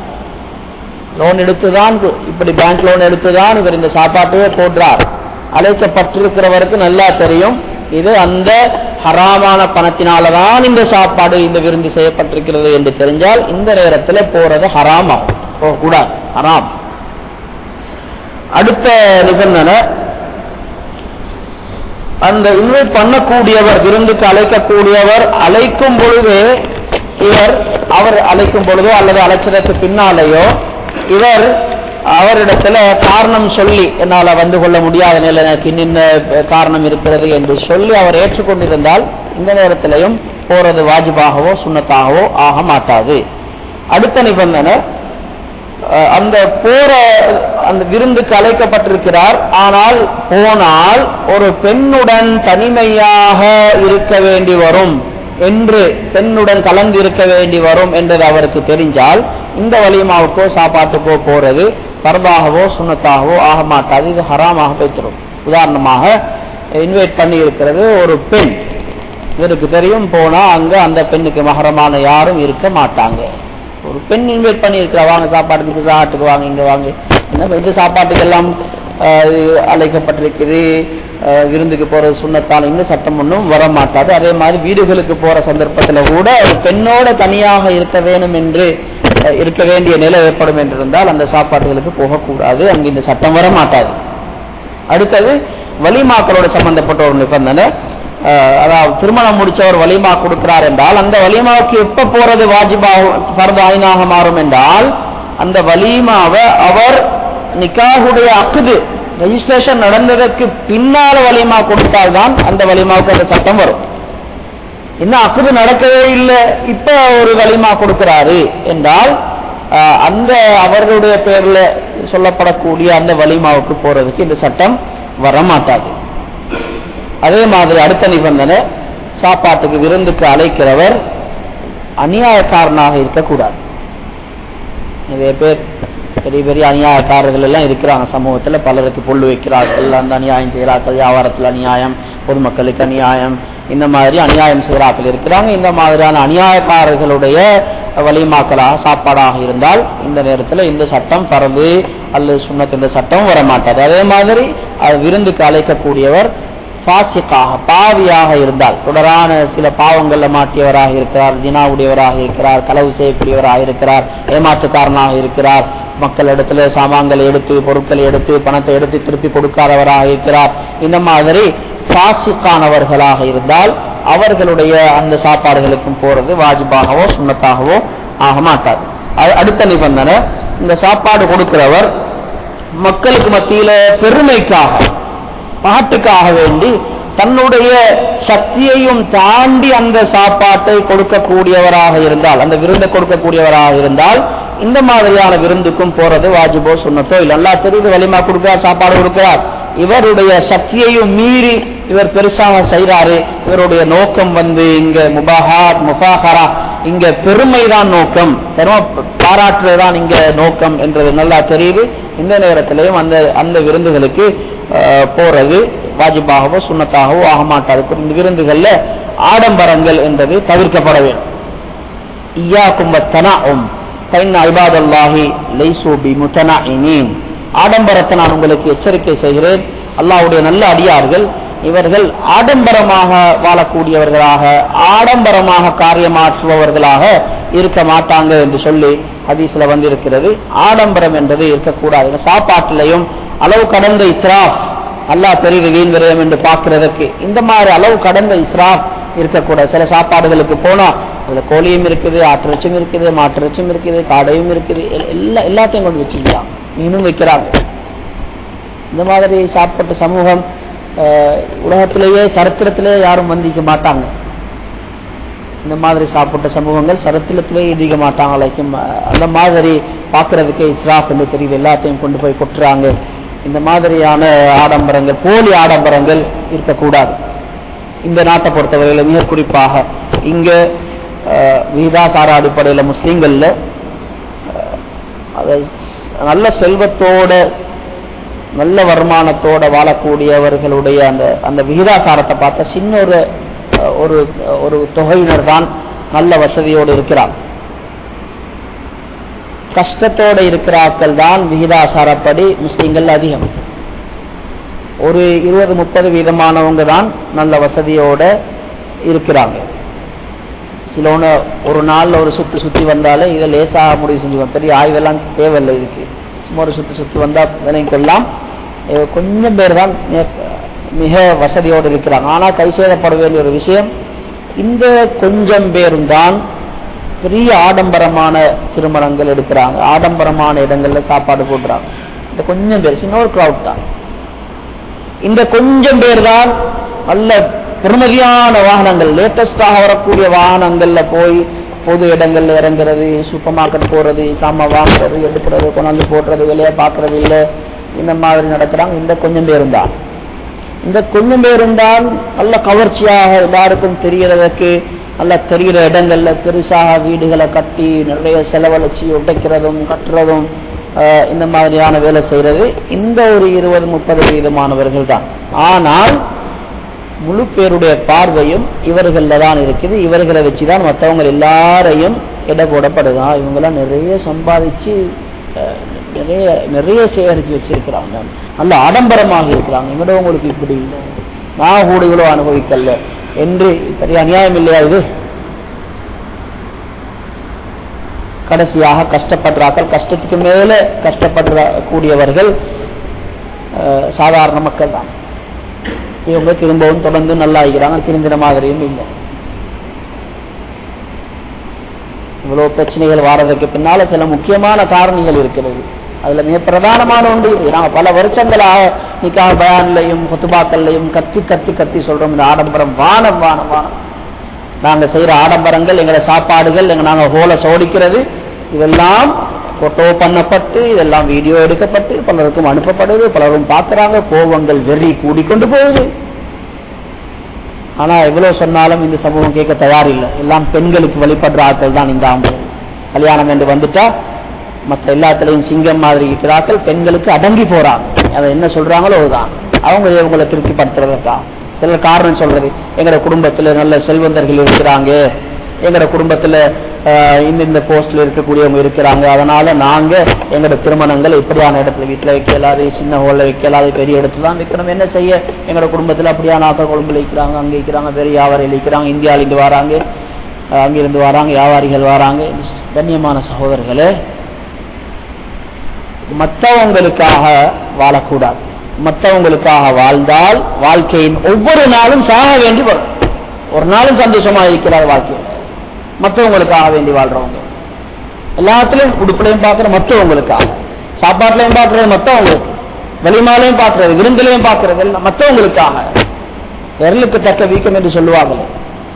லோன் எடுத்துதான் கு- இப்படி பேங்க் லோன் எடுத்துதான் இவர் இந்த சாப்பாட்டையே போடுறார் அழைக்கப்பட்டிருக்கிறவருக்கு நல்லா தெரியும் இது அந்த ஹராமான பணத்தினால தான் இந்த சாப்பாடு இந்த விருந்து செய்யப்பட்டிருக்கிறது என்று தெரிஞ்சால் இந்த நேரத்தில் போறது ஹராம் ஆகும் போகக்கூடாது ஹராம் அடுத்த நிபந்தனை அந்த இன்வைட் பண்ணக்கூடியவர் விருந்துக்கு அழைக்கக்கூடியவர் அழைக்கும் பொழுது இவர் அவர் அழைக்கும் பொழுதோ அல்லது அழைச்சதற்கு பின்னாலேயோ இவர் அவரிடத்துல காரணம் சொல்லி என்னால வந்து கொள்ள முடியாத நிலை எனக்கு இன்னின்ன காரணம் இருக்கிறது என்று சொல்லி அவர் ஏற்றுக்கொண்டிருந்தால் இந்த நேரத்திலையும் போறது வாஜிபாகவோ சுண்ணத்தாகவோ ஆக மாட்டாது அடுத்த நிபந்தனை அஹ் அந்த போற அந்த விருந்துக்கு அழைக்கப்பட்டிருக்கிறார் ஆனால் போனால் ஒரு பெண்ணுடன் தனிமையாக இருக்க வேண்டி வரும் என்று பெண்ணுடன் கலந்து இருக்க வேண்டி வரும் என்றது அவருக்கு தெரிஞ்சால் இந்த வலிமாவுக்கோ சாப்பாட்டுக்கோ போறது பரதாகவோ சுண்ணத்தாகவோ ஆக மாட்டாது இது ஹராமாக போய்த்திரும் உதாரணமாக இன்வைட் பண்ணி இருக்கிறது ஒரு பெண் இவருக்கு தெரியும் போனா அங்க அந்த பெண்ணுக்கு மகரமான யாரும் இருக்க மாட்டாங்க ஒரு பெண் இன்வைட் பண்ணி இருக்கிறா வாங்க சாப்பாட்டுக்கு சாப்பாட்டுக்கு வாங்க இங்க வாங்க என்ன இந்த சாப்பாட்டுக்கெல்லாம் ஆஹ், அழைக்கப்பட்டிருக்குது ஆஹ், விருந்துக்கு போறது சுண்ணத்தால் இந்த சட்டம் ஒன்றும் வர மாட்டாது அதே மாதிரி வீடுகளுக்கு போற சந்தர்ப்பத்துல கூட ஒரு பெண்ணோட தனியாக இருக்க வேணும் என்று ஆஹ், இருக்க வேண்டிய நிலை ஏற்படும் என்று இருந்தால் அந்த சாப்பாடுகளுக்கு போகக்கூடாது அங்கு இந்த சட்டம் வர மாட்டாது அடுத்தது வலிமாக்களோட சம்பந்தப்பட்ட ஒரு நிபந்தனை அஹ், அதாவது திருமணம் முடிச்சவர் வலிமா கொடுக்கிறார் என்றால் அந்த வலிமாவுக்கு எப்ப போறது வாஜிபாக ஃபர்து ஐனாக மாறும் என்றால் அந்த வலிமாவை அவர் நிக்காஹுடைய அக்குது ரெஜிஸ்ட்ரேஷன் நடந்ததற்கு பின்னால வலிமா கொடுத்தால்தான் அந்த வலிமாவுக்கு அந்த சட்டம் வரும் இன்னும் அக்குது நடக்கவே இல்லை இப்ப ஒரு வலிமா கொடுக்கிறாரு என்றால் ஆஹ், அந்த அவர்களுடைய பேர்ல சொல்லப்படக்கூடிய அந்த வலிமாவுக்கு போறதுக்கு இந்த சட்டம் வரமாட்டாது அதே மாதிரி அடுத்த நிபந்தனை சாப்பாட்டுக்கு விருந்துக்கு அழைக்கிறவர் அநியாயக்காரனாக இருக்கக்கூடாது நிறைய பேர் பெரிய பெரிய அநியாயக்காரர்கள் எல்லாம் இருக்கிறாங்க சமூகத்துல பலருக்கு பொல்லு வைக்கிறார்கள் அந்த அநியாயம் செய்கிறார்கள் வியாபாரத்தில் அநியாயம் பொதுமக்களுக்கு அநியாயம் இந்த மாதிரி அநியாயம் செய்கிறார்கள் இருக்கிறாங்க இந்த மாதிரியான அநியாயக்காரர்களுடைய வலிமாக்களாக சாப்பாடாக இருந்தால் இந்த நேரத்தில் இந்த சட்டம் பரவு அல்லது சுண்ணத்து இந்த சட்டம் வரமாட்டாது அதே மாதிரி அது விருந்துக்கு அழைக்கக்கூடியவர் பாசிக்காக பாவியாக இருந்தால் தொடரான சில பாவங்கள்ல மாட்டியவராக இருக்கிறார் ஜினாவுடையவராக இருக்கிறார் களவு செய்யக்கூடியவராக இருக்கிறார் ஏமாற்றுக்காரனாக இருக்கிறார் மக்கள் இடத்துல சாமான்களை எடுத்து பொருட்களை எடுத்து பணத்தை எடுத்து திருப்பி கொடுக்காதவராக இருக்கிறார் இந்த மாதிரி பாசிக்கானவர்களாக இருந்தால் அவர்களுடைய அந்த சாப்பாடுகளுக்கும் போறது வாஜிபாகவோ சுண்ணத்தாகவோ ஆக மாட்டாது அ- அடுத்த நிபந்தனை இந்த சாப்பாடு கொடுக்கிறவர் மக்களுக்கு மத்தியில பெருமைக்காக பாட்டுக்காக வேண்டி தன்னுடைய சக்தியையும் தாண்டி அந்த சாப்பாட்டை கொடுக்கக்கூடியவராக இருந்தால் அந்த விருந்தை கொடுக்கக்கூடியவராக இருந்தால் இந்த மாதிரியான விருந்துக்கும் போறது வாஜிபோ சுண்ணத்தோ இல்ல அல்லா தெரியுது வலிமா கொடுக்கிறார் சாப்பாடு கொடுக்கிறார் இவருடைய சக்தியையும் மீறி இவர் பெருசாக செய்கிறாரு இவருடைய நோக்கம் வந்து இங்க முபாஹாத் முஃபாஹரா இங்க பெருமைதான் நோக்கம் பெருமை பாராட்டுறதுதான் இங்க நோக்கம் என்றது நல்லா தெரியுது இந்த நேரத்திலையும் அந்த அந்த விருந்துகளுக்கு அஹ், போறது வாஜிபாகவோ சுண்ணத்தாகவோ ஆக மாட்டாது இந்த விருந்துகள்ல ஆடம்பரங்கள் என்பது தவிர்க்கப்பட வேண்டும் இய்யாக்கும் வத்தனாஉம் ஃபைன் ஐபாதல்லாஹி லைசு பிமுத்தனாஇமீன் ஆடம்பரத்தை நான் உங்களுக்கு எச்சரிக்கை செய்கிறேன் அல்லாஹ்வுடைய நல்ல அடியார்கள் இவர்கள் ஆடம்பரமாக வாழக்கூடியவர்களாக ஆடம்பரமாக காரியமாற்றுபவர்களாக இருக்க மாட்டாங்க என்று சொல்லி ஹதீஸ்ல வந்திருக்கிறது ஆடம்பரம் என்பது இருக்கக்கூடாது சாப்பாட்டிலையும் அளவு கடந்த இஸ்ராஃப் அல்லாஹ் தெரியுது வீண் விரயம் என்று பார்க்கிறதுக்கு இந்த மாதிரி அளவு கடந்த இஸ்ராஃப் இருக்கக்கூடாது சில சாப்பாடுகளுக்கு போனா அதுல கோழியும் இருக்குது ஆட்டிறைச்சியும் இருக்குது மாட்டிறைச்சியும் இருக்குது காடையும் இருக்குது எல்- எல்லா எல்லாத்தையும் கொண்டு வச்சுக்கலாம் மீனும் வைக்கிறாங்க இந்த மாதிரி சாப்பிட்ட சமூகம் அஹ், உலகத்திலேயே சரித்திரத்திலேயே யாரும் வந்திக்க மாட்டாங்க இந்த மாதிரி சாப்பிட்ட சமூகங்கள் சரித்திரத்திலே இடிக்க மாட்டாங்க லைக்கும் அந்த மாதிரி பார்க்கறதுக்கே இஸ்ராஃப் என்று தெரியுது எல்லாத்தையும் கொண்டு போய் கொட்டுறாங்க இந்த மாதிரியான ஆடம்பரங்கள் போலி ஆடம்பரங்கள் இருக்கக்கூடாது இந்த நாட்டை பொறுத்தவரையில் மிக குறிப்பாக இங்க அஹ், விகிதாசார அடிப்படையில் முஸ்லீம்கள்ல அஹ், அதை நல்ல செல்வத்தோட நல்ல வருமானத்தோட வாழக்கூடியவர்களுடைய அந்த அந்த விகிதாசாரத்தை பார்த்தா சின்ன ஒரு அஹ், ஒரு ஒரு தொகையினர் தான் நல்ல வசதியோடு இருக்கிறார் கஷ்டத்தோட இருக்கிறார்கள் தான் விகிதாசாரப்படி முஸ்லிம்கள் அதிகம் ஒரு இருபது முப்பது வீதமானவங்க தான் நல்ல வசதியோட இருக்கிறாங்க சிலோன ஒரு நாள்ல ஒரு சுத்தி சுத்தி வந்தாலே இதை லேசாக முடிவு செஞ்சுக்கணும் பெரிய ஆய்வெல்லாம் தேவையில்லை இதுக்கு சும்மா ஒரு சுத்தி சுத்தி வந்தா விலையும் கொள்ளலாம் அஹ் கொஞ்சம் பேர் தான் மிக- மிக வசதியோடு இருக்கிறாங்க ஆனா கை சேதப்பட வேண்டிய ஒரு விஷயம் இந்த கொஞ்சம் பேரும் தான் பெரிய ஆடம்பரமான திருமணங்கள் எடுக்கிறாங்க ஆடம்பரமான இடங்கள்ல சாப்பாடு போடுறாங்க இந்த கொஞ்சம் பேர் சின்ன ஒரு crowd தான் இந்த கொஞ்சம் பேர் தான் நல்ல பெருமதியான வாகனங்கள் லேட்டஸ்டாக வரக்கூடிய வாகனங்கள்ல போய் பொது இடங்கள்ல இறங்குறது சூப்பர் மார்க்கெட் போறது சாமான் வாங்குறது எடுக்கிறது கொண்டாந்து போடுறது வெளியே பார்க்கறது இல்லை இந்த மாதிரி நடக்கிறாங்க இந்த கொஞ்சம் பேரும் தான் இந்த கொஞ்சம் பேரும் தான் நல்ல கவர்ச்சியாக எல்லாருக்கும் தெரியறதுக்கு நல்ல தெரிகிற இடங்கள்ல பெருசாக வீடுகளை கட்டி நிறைய செலவழிச்சு உடைக்கிறதும் கட்டுறதும் ஆஹ், இந்த மாதிரியான வேலை செய்யறது இந்த ஒரு இருபது முப்பது வீதமானவர்கள் தான் ஆனால் முழு பேருடைய பார்வையும் இவர்கள்ல தான் இருக்குது இவர்களை வச்சுதான் மற்றவங்க எல்லாரையும் எடை போடப்படுதா இவங்கெல்லாம் நிறைய சம்பாதிச்சு அஹ், நிறைய நிறைய சேகரிச்சு வச்சிருக்கிறாங்க நல்ல ஆடம்பரமாக இருக்கிறாங்க இவடவங்களுக்கு இப்படி இல்லை நான் கூட இவ்வளவு அனுபவிக்கல என்று பெரிய அநியாயம் இல்லையா இது கடைசியாக கஷ்டப்படுறார்கள் கஷ்டத்துக்கு மேல கஷ்டப்படுற கூடியவர்கள் அஹ், சாதாரண மக்கள் தான் இவங்க திரும்பவும் தொடர்ந்து நல்லா இருக்கிறாங்க திருந்தின மாதிரியும் இல்லை இவ்வளவு பிரச்சனைகள் வாரதுக்கு பின்னால சில முக்கியமான காரணிகள் இருக்கிறது அதுல மிக பிரதானமான ஒன்று இது நாங்க பல வருஷங்களாக நிக்கா பயான்லையும் குத்துபாக்கள்லையும் கத்தி கத்தி கத்தி சொல்றோம் இந்த ஆடம்பரம் வானம் வானம் வானம் நாங்க செய்யற ஆடம்பரங்கள் எங்களோட சாப்பாடுகள் எங்க நாங்க ஹோல சோடிக்கிறது இதெல்லாம் போட்டோ பண்ணப்பட்டு இதெல்லாம் வீடியோ எடுக்கப்பட்டு பலருக்கும் அனுப்பப்படுது பலரும் பார்க்கறாங்க கோபங்கள் வெறி கூடிக்கொண்டு போகுது ஆனா எவ்வளவு சொன்னாலும் இந்த சமூகம் கேட்க தயாரில்லை எல்லாம் பெண்களுக்கு வழிபடுற ஆட்கள் தான் இந்த ஆம்பளை கல்யாணம் என்று வந்துட்டா மற்ற எல்லாத்துலயும் சிங்கம் மாதிரி இருக்கிறார்கள் பெண்களுக்கு அடங்கி போறாங்க அதை என்ன சொல்றாங்களோ அதுதான் அவங்க இவங்களை திருப்திப்படுத்துறதுக்கா சில காரணம் சொல்றது எங்களோட குடும்பத்துல நல்ல செல்வந்தர்கள் இருக்கிறாங்க எங்களோட குடும்பத்துல ஆஹ், இந்த இந்த போஸ்ட்ல இருக்கக்கூடியவங்க இருக்கிறாங்க அதனால நாங்க எங்களோட திருமணங்கள் இப்படியான இடத்துல வீட்டுல வைக்கலாது சின்ன ஹோல்ல வைக்கலாது பெரிய இடத்துல தான் வைக்கணும் என்ன செய்ய எங்களோட குடும்பத்துல அப்படியான ஆக்க கொழும்புல வைக்கிறாங்க அங்க வைக்கிறாங்க பெரிய வியாபாரிகள் வைக்கிறாங்க இந்தியாவில இருந்து வராங்க ஆஹ், அங்கிருந்து வராங்க வியாபாரிகள் வராங்க கண்ணியமான சகோதரர்களே மற்றவங்களுக்காக வாழக்கூடாது மற்றவங்களுக்காக வாழ்ந்தால் வாழ்க்கையின் ஒவ்வொரு நாளும் சாக வேண்டி வரும் ஒரு நாளும் சந்தோஷமா இருக்கிறார் வாழ்க்கையில் மற்றவங்களுக்காக வேண்டி வாழ்றவங்க எல்லாத்துலயும் உடுப்புலையும் பார்க்கிற மற்றவங்களுக்காக சாப்பாட்டுலையும் பார்க்கறது மற்றவங்களுக்கு வெளிமாலையும் பார்க்கறது விருந்திலையும் பார்க்கறது எல்லாம் மற்றவங்களுக்காக விரலுக்கு தக்க வீக்கம் என்று சொல்லுவாங்களே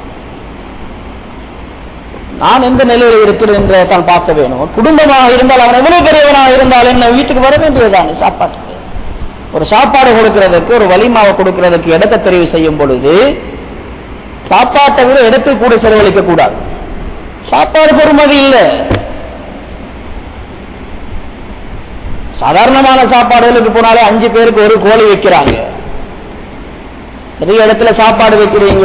நான் எந்த நிலையில் இருக்கிறேன் என்று தான் பார்க்க வேணும் ஒரு குடும்பமாக இருந்தால் அவன் எவ்வளவு பெரியவனாக இருந்தால் என்ன வீட்டுக்கு வர வேண்டியதுதானே சாப்பாட்டுக்கு ஒரு சாப்பாடு கொடுக்கிறதுக்கு ஒரு வலிமாவை கொடுக்கிறதுக்கு இடத்தை தெரிவு செய்யும் பொழுது சாப்பாட்டை விட இடத்தை கூட செலவழிக்க கூடாது சாப்பாடு பெறுமதி இல்லை சாதாரணமான சாப்பாடுகளுக்கு போனாலே அஞ்சு பேருக்கு ஒரு கோழி வைக்கிறாங்க நிறைய இடத்துல சாப்பாடு வைக்கிறீங்க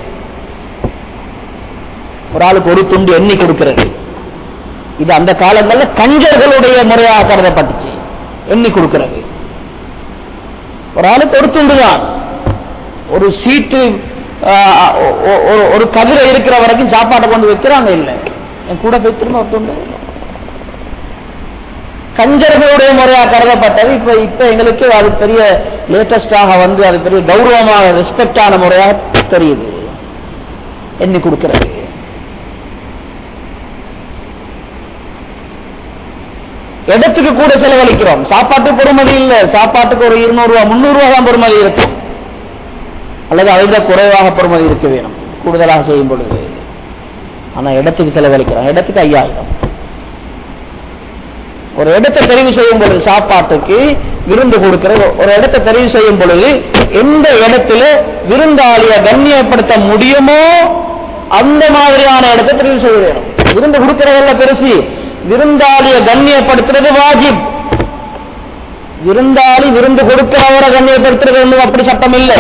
ஒரு ஆளுக்கு ஒரு துண்டு எண்ணி கொடுக்கிறது இது அந்த காலங்களில் கஞ்சர்களுடைய முறையாக கருதப்பட்டுச்சு எண்ணி கொடுக்கிறது ஒரு ஆளுக்கு ஒரு துண்டு தான் ஒரு சீட்டு ஆஹ், ஒ- ஒ- ஒரு- ஒரு கதிரை இருக்கிற வரைக்கும் சாப்பாட்டை கொண்டு வைக்கிறாங்க இல்லை என் கூட போய் திரும்ப ஒரு துண்டு கஞ்சர்களுடைய முறையாக கருதப்பட்டது இப்ப இப்ப எங்களுக்கு அது பெரிய லேட்டஸ்டாக வந்து அது பெரிய கௌரவமாக ரெஸ்பெக்டான முறையாக தெரியுது எண்ணி கொடுக்கிறது இடத்துக்கு கூட செலவழிக்கிறோம் சாப்பாட்டு பொறுமதி இல்ல சாப்பாட்டுக்கு ஒரு இருநூறு ரூபா முந்நூறு ரூபா தான் பொறுமதி இருக்கும் அல்லது அதை விட குறைவாக பொறுமதி இருக்க வேணும் கூடுதலாக செய்யும் பொழுது ஆனா இடத்துக்கு செலவழிக்கிறோம் இடத்துக்கு ஐயாயிரம் ஒரு இடத்தை தெரிவு செய்யும் பொழுது சாப்பாட்டுக்கு விருந்து கொடுக்கிற ஒரு இடத்தை தெரிவு செய்யும் பொழுது எந்த இடத்துல விருந்தாளிய கண்ணியப்படுத்த முடியுமோ அந்த மாதிரியான இடத்தை தெரிவு செய்ய வேணும் விருந்து கொடுக்கிறதல்ல பெருசு விருந்தாளிய கண்ணியப்படுத்துறது வாஜிப் விருந்தாளி விருந்து கொடுக்கிறவரை கண்ணியப்படுத்துறது ஒண்ணும் அப்படி சட்டம் இல்லை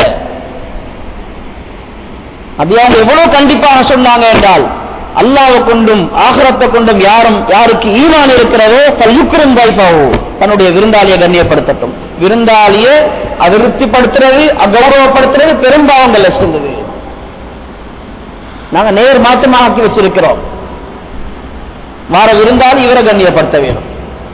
அது அவங்க எவ்வளவு கண்டிப்பாக சொன்னாங்க என்றால் அல்லாவை கொண்டும் ஆகரத்தை கொண்டும் யாரும் யாருக்கு ஈமான் இருக்கிறதோ பல்யுக்கரும் வைப்பாவோ தன்னுடைய விருந்தாளியை கண்ணியப்படுத்தட்டும் விருந்தாளியை அபிவிருத்திப்படுத்துறது அகௌரவப்படுத்துறது பெரும்பாவங்கள் சேர்ந்தது நாங்க நேர் மாற்றமாக ஆக்கி வச்சிருக்கிறோம் மாற விருந்தாளி இவரை கண்ணியப்படுத்த வேணும்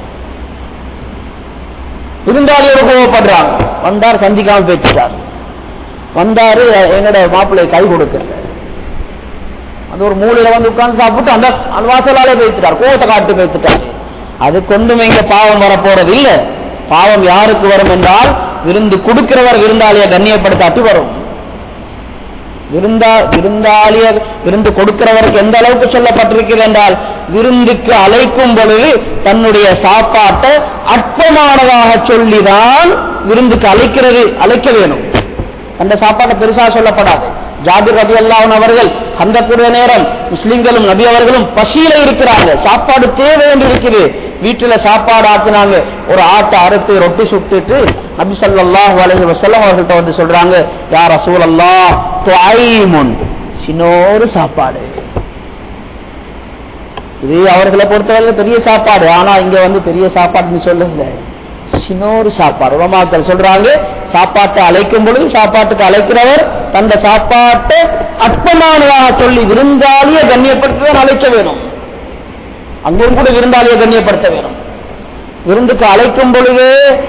விருந்தாளியோட கோவப்படுறாங்க வந்தார் சந்திக்காம பேசிட்டார் வந்தாரு என்னோட மாப்பிள்ளை கை கொடுக்கல அது ஒரு மூலையில வந்து உட்கார்ந்து சாப்பிட்டு அந்த அந்த வாசலாலே பேசிட்டார் கோவத்தை காட்டு பேசிட்டார் அது கொண்டும் இங்க பாவம் வரப்போறது இல்ல பாவம் யாருக்கு வரும் என்றால் விருந்து கொடுக்கிறவர் விருந்தாளியை கண்ணியப்படுத்தாட்டி வரும் விருந்தா விருந்தாளிய விருந்து கொடுக்கிறவருக்கு எந்த அளவுக்கு சொல்லப்பட்டிருக்கிறது என்றால் விருந்துக்கு அழைக்கும் பொழுது தன்னுடைய சாப்பாட்டை அற்பமானதாக சொல்லிதான் விருந்துக்கு அழைக்கிறது அழைக்க வேணும் அந்த சாப்பாட்டை பெருசா சொல்லப்படாது ஜாபிர் ரபி அல்லாஹன் அவர்கள் அந்த கூடிய நேரம் முஸ்லிம்களும் நபி அவர்களும் பசியில இருக்கிறாங்க சாப்பாடு தேவை என்று இருக்குது வீட்டுல சாப்பாடு ஆக்குனாங்க ஒரு ஆட்டை அறுத்து ரொட்டி சுட்டுட்டு நபி ஸல்லல்லாஹு அலைஹி வஸல்லம் அவர்கள்ட்ட வந்து சொல்றாங்க யா ரசூலல்லாஹ் துஐமுன் சின்னோரு சாப்பாடு இது அவர்களை பொறுத்தவரை பெரிய சாப்பாடு ஆனா இங்க வந்து பெரிய சாப்பாடுன்னு சொல்லுங்க சின்னோரு சாப்பாடு உலமாக்கள் சொல்றாங்க சாப்பாட்டை அழைக்கும் பொழுது சாப்பாட்டுக்கு அழைக்கிறவர் தந்த சாப்பாட்டை அற்பமானதாக சொல்லி விருந்தாளியை கண்ணியப்படுத்துவதை அழைக்க வேணும் அங்கேயும் கூட விருந்தாளியை கண்ணியப்படுத்த வேணும் விருந்துக்கு அழைக்கும் பொழுது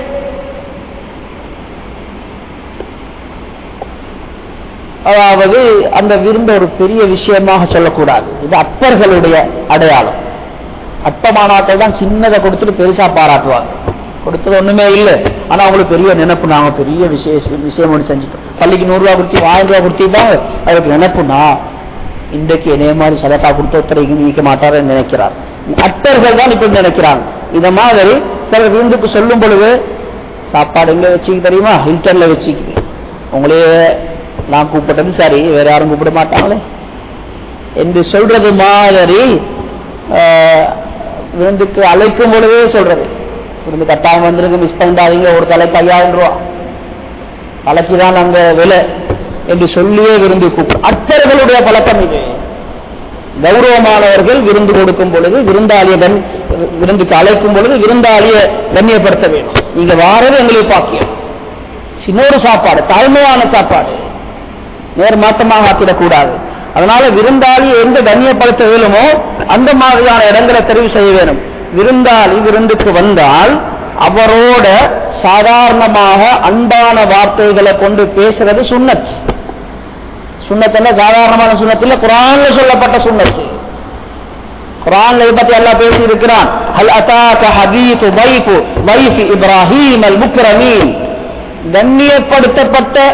அதாவது அந்த விருந்த ஒரு பெரிய விஷயமாக சொல்லக்கூடாது இது அப்பர்களுடைய அடையாளம் அற்பமானாக்கள் தான் சின்னதை கொடுத்துட்டு பெருசா பாராட்டுவாங்க கொடுத்தது ஒண்ணுமே இல்லை ஆனா அவங்களுக்கு பெரிய நினைப்பு நாங்க பெரிய விஷயம் விஷயம் ஒன்று செஞ்சுட்டோம் பள்ளிக்கு நூறு ரூபா கொடுத்து ஆயிரம் ரூபா கொடுத்திருந்தாங்க அவருக்கு நினைப்புனா இன்றைக்கு என்னைய மாதிரி சதக்கா கொடுத்து ஒருத்தரைக்கு நீக்க மாட்டாருன்னு நினைக்கிறார் அட்டர்கள் தான் இப்படி நினைக்கிறாங்க இத மாதிரி சில விருந்துக்கு சொல்லும் பொழுது சாப்பாடு எங்க வச்சுக்க தெரியுமா ஹில்டன்ல வச்சுக்குது உங்களே நான் கூப்பிட்டது சரி வேற யாரும் கூப்பிட மாட்டாங்களே என்று சொல்றது மாதிரி ஆஹ், விருந்துக்கு அழைக்கும் பொழுதே சொல்றது விருந்து கட்டாயம் வந்துருங்க மிஸ் பண்ணிடாதீங்க ஒரு தலைக்கு ஐயாயிரம் ரூபா தலைக்கு தான் அந்த விலை என்று சொல்லியே விருந்து கூப்பிடும் அத்தர்களுடைய பழக்கம் இது கௌரவமானவர்கள் விருந்து கொடுக்கும் பொழுது விருந்தாளிய கண் விருந்துக்கு அழைக்கும் பொழுது விருந்தாளிய கண்ணியப்படுத்த வேண்டும் நீங்க வாரது எங்களுக்கு பாக்கியம் சின்னொரு சாப்பாடு தாய்மையான சாப்பாடு நேர் மாற்றமாக ஆக்கிடக்கூடாது அதனால விருந்தாளி எங்க கண்ணியப்படுத்த வேணுமோ அந்த மாதிரியான இடங்களை தெரிவு செய்ய வேணும் விருந்தாளி விருந்துக்கு வந்தால் அவரோட சாதாரணமாக அன்பான வார்த்தைகளை கொண்டு பேசுறது சுண்ணத் சுண்ணத் என்ன சாதாரணமான சுண்ணத் இல்ல குரான்ல சொல்லப்பட்ட சுண்ணத்து குரான்ல இதை பத்தி எல்லாம் பேசி இருக்கிறான் ஹல் அதாக ஹபீஃபு வைஃபு வைஃப் இப்ராஹீம் அல் முக்ரமீன் கண்ணியப்படுத்தப்பட்ட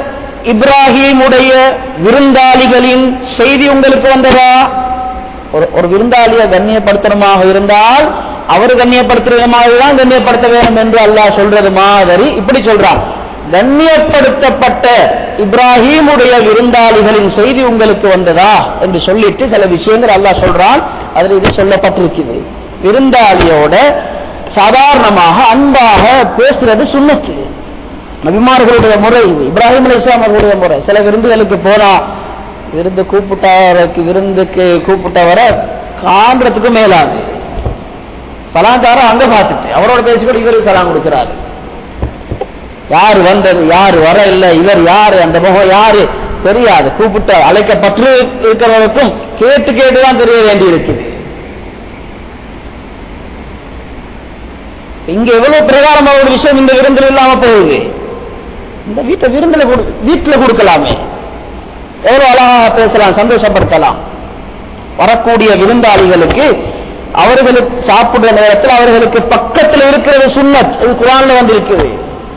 இப்ராஹிமுடைய விருந்தாளிகளின் செய்தி உங்களுக்கு வந்ததா ஒரு ஒரு விருந்தாளியை கண்ணியப்படுத்தணுமாக இருந்தால் அவர் கண்ணியப்படுத்துறது மாதிரி தான் கண்ணியப்படுத்த வேண்டும் என்று அல்லாஹ் சொல்றது மாதிரி இப்படி சொல்றான் கண்ணியப்படுத்தப்பட்ட இப்ராஹிமுடைய விருந்தாளிகளின் செய்தி உங்களுக்கு வந்ததா என்று சொல்லிட்டு சில விஷயங்கள் அல்லாஹ் சொல்றான் அதில் இது சொல்லப்பட்டிருக்குது விருந்தாளியோட சாதாரணமாக அன்பாக பேசுறது சுண்ணத்து நபிமார்களுடைய முறை இது இப்ராஹிம் அலி இஸ்லாம் அவர்களுடைய முறை சில விருந்துகளுக்கு போனா விருந்து கூப்பிட்டவருக்கு விருந்துக்கு கூப்பிட்டவரை காண்றதுக்கு மேலாது சலாந்தாரம் அங்க பார்த்துட்டு அவரோட பேசிக்கிட்டு இவருக்கு சலாம் கொடுக்கிறாரு யார் வந்தது யார் வர இல்லை இவர் யாரு அந்த முகம் யாரு தெரியாது கூப்பிட்ட அழைக்கப்பட்டு இருக்கிறவருக்கும் கேட்டு கேட்டுதான் தெரிய வேண்டி இருக்குது இங்க எவ்வளவு பிரகாரமான ஒரு விஷயம் இந்த விருந்தில் இல்லாம போகுது இந்த வீட்டை விருந்துல கொடு வீட்டுல கொடுக்கலாமே எவ்வளவு அழகாக பேசலாம் சந்தோஷப்படுத்தலாம் வரக்கூடிய விருந்தாளிகளுக்கு அவர்களுக்கு சாப்பிடுற நேரத்தில் அவர்களுக்கு பக்கத்தில் இருக்கிறது சுண்ணத் இது குரான்ல வந்து இருக்குது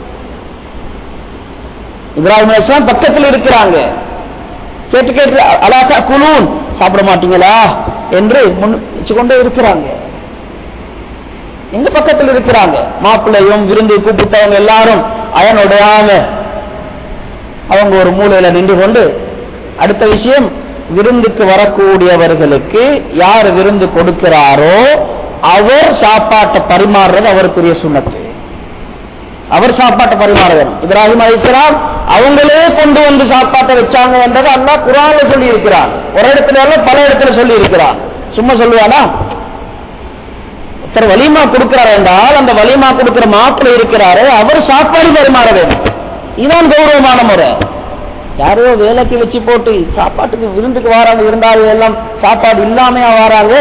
இப்ராஹிம் அலிஸ்லாம் பக்கத்தில் இருக்கிறாங்க கேட்டு கேட்டு அலாக்கா குலூன் சாப்பிட மாட்டீங்களா என்று முன் வச்சு கொண்டே இருக்கிறாங்க எங்க பக்கத்தில் இருக்கிறாங்க மாப்பிள்ளையும் விருந்து கூப்பிட்டவங்க எல்லாரும் அயனுடையாம அவங்க ஒரு மூலையில நின்று கொண்டு அடுத்த விஷயம் விருந்துக்கு வரக்கூடியவர்களுக்கு யார் விருந்து கொடுக்கிறாரோ அவர் சாப்பாட்டை பரிமாறுறது அவருக்குரிய சுண்ணத்து அவர் சாப்பாட்டை பரிமாற வேணும் இப்ராஹிம் அலிஸ்லாம் அவங்களே கொண்டு வந்து சாப்பாட்டை வச்சாங்க என்றது அல்லா குரான்ல சொல்லி இருக்கிறான் ஒரு இடத்துல அல்ல பல இடத்துல சொல்லி இருக்கிறான் சும்மா சொல்லுவானா ஒருத்தர் வலிமா கொடுக்கிறார் என்றால் அந்த வலிமா கொடுக்கிற மாப்பிள்ளை இருக்கிறாரு அவர் சாப்பாடு பரிமாற வேண்டும் இதுதான் கௌரவமான முறை யாரோ வேலைக்கு வச்சு போட்டு சாப்பாட்டுக்கு விருந்துக்கு வராங்க இருந்தாலும் எல்லாம் சாப்பாடு இல்லாமையா வராங்க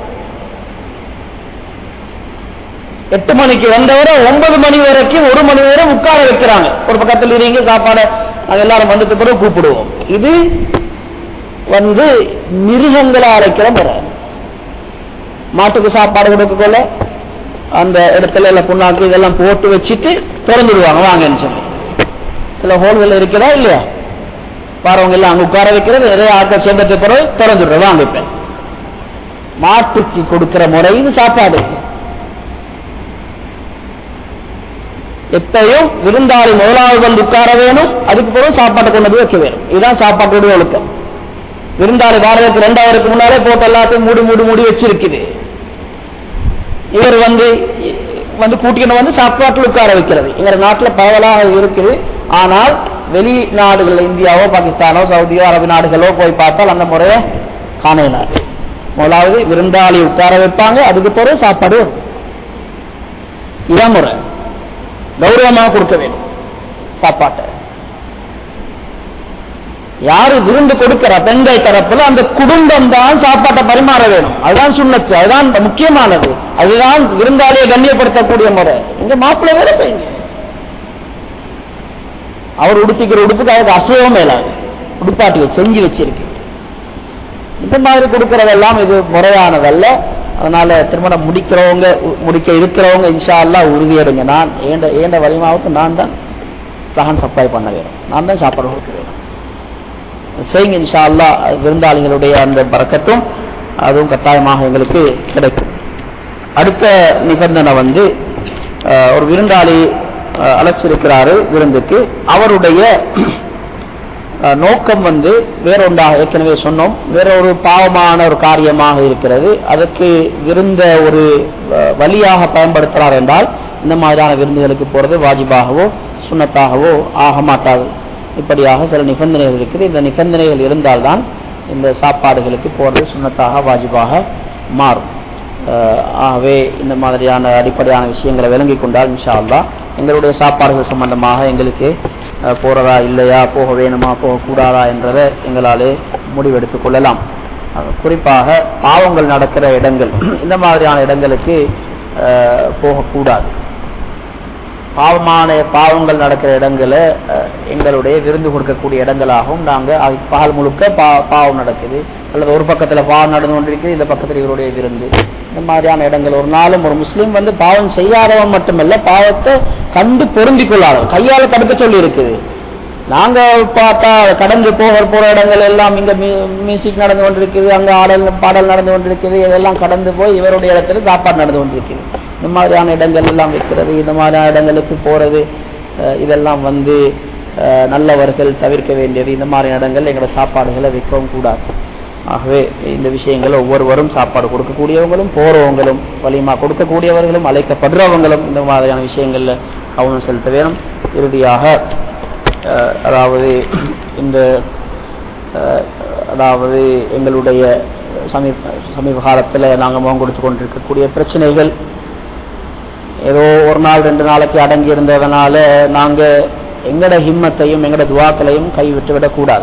எட்டு மணிக்கு வந்தவரை ஒன்பது மணி வரைக்கும் ஒரு மணி வரை உட்கார வைக்கிறாங்க ஒரு பக்கத்தில் இருங்க சாப்பாடு நாங்க எல்லாரும் வந்துட்டு பிறகு கூப்பிடுவோம் இது வந்து மிருகங்களை அழைக்கிற முறை மாட்டுக்கு சாப்பாடு கொடுக்கக்குள்ள அந்த இடத்துல எல்லாம் புண்ணாக்கு இதெல்லாம் போட்டு வச்சுட்டு திறந்துடுவாங்க வாங்கன்னு சொல்லி சில ஹோல்கள் இருக்கிறதா இல்லையா பாருவங்க எல்லாம் அங்க உட்கார வைக்கிறது நிறைய ஆட்கள் சேர்ந்தது பிறகு திறந்துடுற வாங்க இப்ப மாட்டுக்கு கொடுக்கிற முறை இது சாப்பாடு எப்பயும் விருந்தாளி முதலாவது வந்து உட்கார வேணும் அதுக்கு பிறகு சாப்பாட்டை கொண்டு போய் வைக்க வேணும் இதுதான் சாப்பாட்டுடைய ஒழுக்கம் விருந்தாளி வாரத்துக்கு ரெண்டாயிரத்துக்கு முன்னாலே போட்டு எல்லாத்தையும் மூடி மூடி மூடி வச்சிருக்குது இவர் வந்து வந்து கூட்டிக்கணும் வந்து சாப்பாட்டில் உட்கார வைக்கிறது எங்க நாட்டில் பரவலாக இருக்குது ஆனால் வெளிநாடுகள் இந்தியாவோ பாகிஸ்தானோ சவுதியோ அரபு நாடுகளோ போய் பார்த்தால் அந்த முறையை காணலாம் முதலாவது விருந்தாளி உட்கார வைப்பாங்க அதுக்கு பிறகு சாப்பாடு வரும் இதான் முறை கௌரவமாக கொடுக்க வேண்டும் சாப்பாட்டை யாரு விருந்து கொடுக்கிற பெண்கள் தரப்புல அந்த குடும்பம் தான் சாப்பாட்டை பரிமாற வேணும் அதுதான் சுண்ணத்து அதுதான் முக்கியமானது அதுதான் விருந்தாளியை கண்ணியப்படுத்தக்கூடிய முறை இங்க மாப்பிள்ளை வேலை செய்யுங்க அவர் உடுத்திக்கிற உடுப்புக்கு அவருக்கு அசுவம் மேலாது உடுப்பாட்டி வச்சு செஞ்சு வச்சிருக்கு இந்த மாதிரி கொடுக்கறதெல்லாம் இது முறையானதல்ல அதனால திருமணம் முடிக்கிறவங்க முடிக்க இருக்கிறவங்க இன்ஷா அல்லா உறுதியடுங்க நான் ஏண்ட ஏண்ட வலிமாவுக்கு நான் தான் சகன் சப்ளை பண்ண வேணும் நான் தான் சாப்பாடு கொடுக்க வேணும் செய்யுங்க இன்ஷா அல்லா விருந்தாளிகளுடைய அந்த பறக்கத்தும் அதுவும் கட்டாயமாக எங்களுக்கு கிடைக்கும் அடுத்த நிபந்தனை வந்து ஒரு விருந்தாளி அழைச்சிருக்கிறாரு விருந்துக்கு அவருடைய நோக்கம் வந்து வேறொன்றாக ஏற்கனவே சொன்னோம் வேற ஒரு பாவமான ஒரு காரியமாக இருக்கிறது அதற்கு விருந்த ஒரு வழியாக பயன்படுத்துகிறார் என்றால் இந்த மாதிரியான விருந்துகளுக்கு போறது வாஜிபாகவோ சுண்ணத்தாகவோ ஆக மாட்டாது இப்படியாக சில நிபந்தனைகள் இருக்குது இந்த நிபந்தனைகள் இருந்தால்தான் இந்த சாப்பாடுகளுக்கு போறது சுண்ணத்தாக வாஜிபாக மாறும் ஆகவே இந்த மாதிரியான அடிப்படையான விஷயங்களை விளங்கி கொண்டால் இன்ஷா அல்லா எங்களுடைய சாப்பாடுகள் சம்பந்தமாக எங்களுக்கு போறதா இல்லையா போக வேணுமா போகக்கூடாதா என்றதை எங்களாலே முடிவெடுத்துக் கொள்ளலாம் குறிப்பாக பாவங்கள் நடக்கிற இடங்கள் இந்த மாதிரியான இடங்களுக்கு போகக்கூடாது பாவமான பாவங்கள் நடக்கிற இடங்களை எங்களுடைய விருந்து கொடுக்கக்கூடிய இடங்களாகவும் நாங்கள் பகல் முழுக்க பா பாவம் நடக்குது அல்லது ஒரு பக்கத்தில் பாவம் நடந்து கொண்டிருக்குது இந்த பக்கத்தில் இவருடைய விருந்து இந்த மாதிரியான இடங்கள் ஒரு நாளும் ஒரு முஸ்லீம் வந்து பாவம் செய்யாதவன் மட்டுமல்ல பாவத்தை கண்டு பொருந்தி கொள்ளாதவன் கையால் தடுக்க சொல்லி இருக்குது நாங்க பார்த்தா கடந்து போக போற இடங்கள் எல்லாம் இங்க மியூசிக் நடந்து கொண்டிருக்குது அங்க ஆடல் பாடல் நடந்து கொண்டிருக்குது இதெல்லாம் கடந்து போய் இவருடைய இடத்துல சாப்பாடு நடந்து கொண்டிருக்குது இந்த மாதிரியான இடங்கள் எல்லாம் வைக்கிறது இந்த மாதிரியான இடங்களுக்கு போறது அஹ் இதெல்லாம் வந்து அஹ் நல்லவர்கள் தவிர்க்க வேண்டியது இந்த மாதிரி இடங்கள் எங்களோட சாப்பாடுகளை வைக்கவும் கூடாது ஆகவே இந்த விஷயங்கள் ஒவ்வொருவரும் சாப்பாடு கொடுக்கக்கூடியவங்களும் போறவங்களும் வலிமா கொடுக்கக்கூடியவர்களும் அழைக்கப்படுறவங்களும் இந்த மாதிரியான விஷயங்கள்ல கவனம் செலுத்த வேணும் இறுதியாக அஹ், அதாவது இந்த அஹ், அதாவது எங்களுடைய சமீப சமீப காலத்தில் நாங்கள் முகம் கொடுத்து கொண்டிருக்கக்கூடிய பிரச்சனைகள் ஏதோ ஒரு நாள் ரெண்டு நாளைக்கு அடங்கி இருந்ததுனால நாங்க எங்கட ஹிம்மத்தையும் எங்கட துவாக்களையும் கைவிட்டு விடக்கூடாது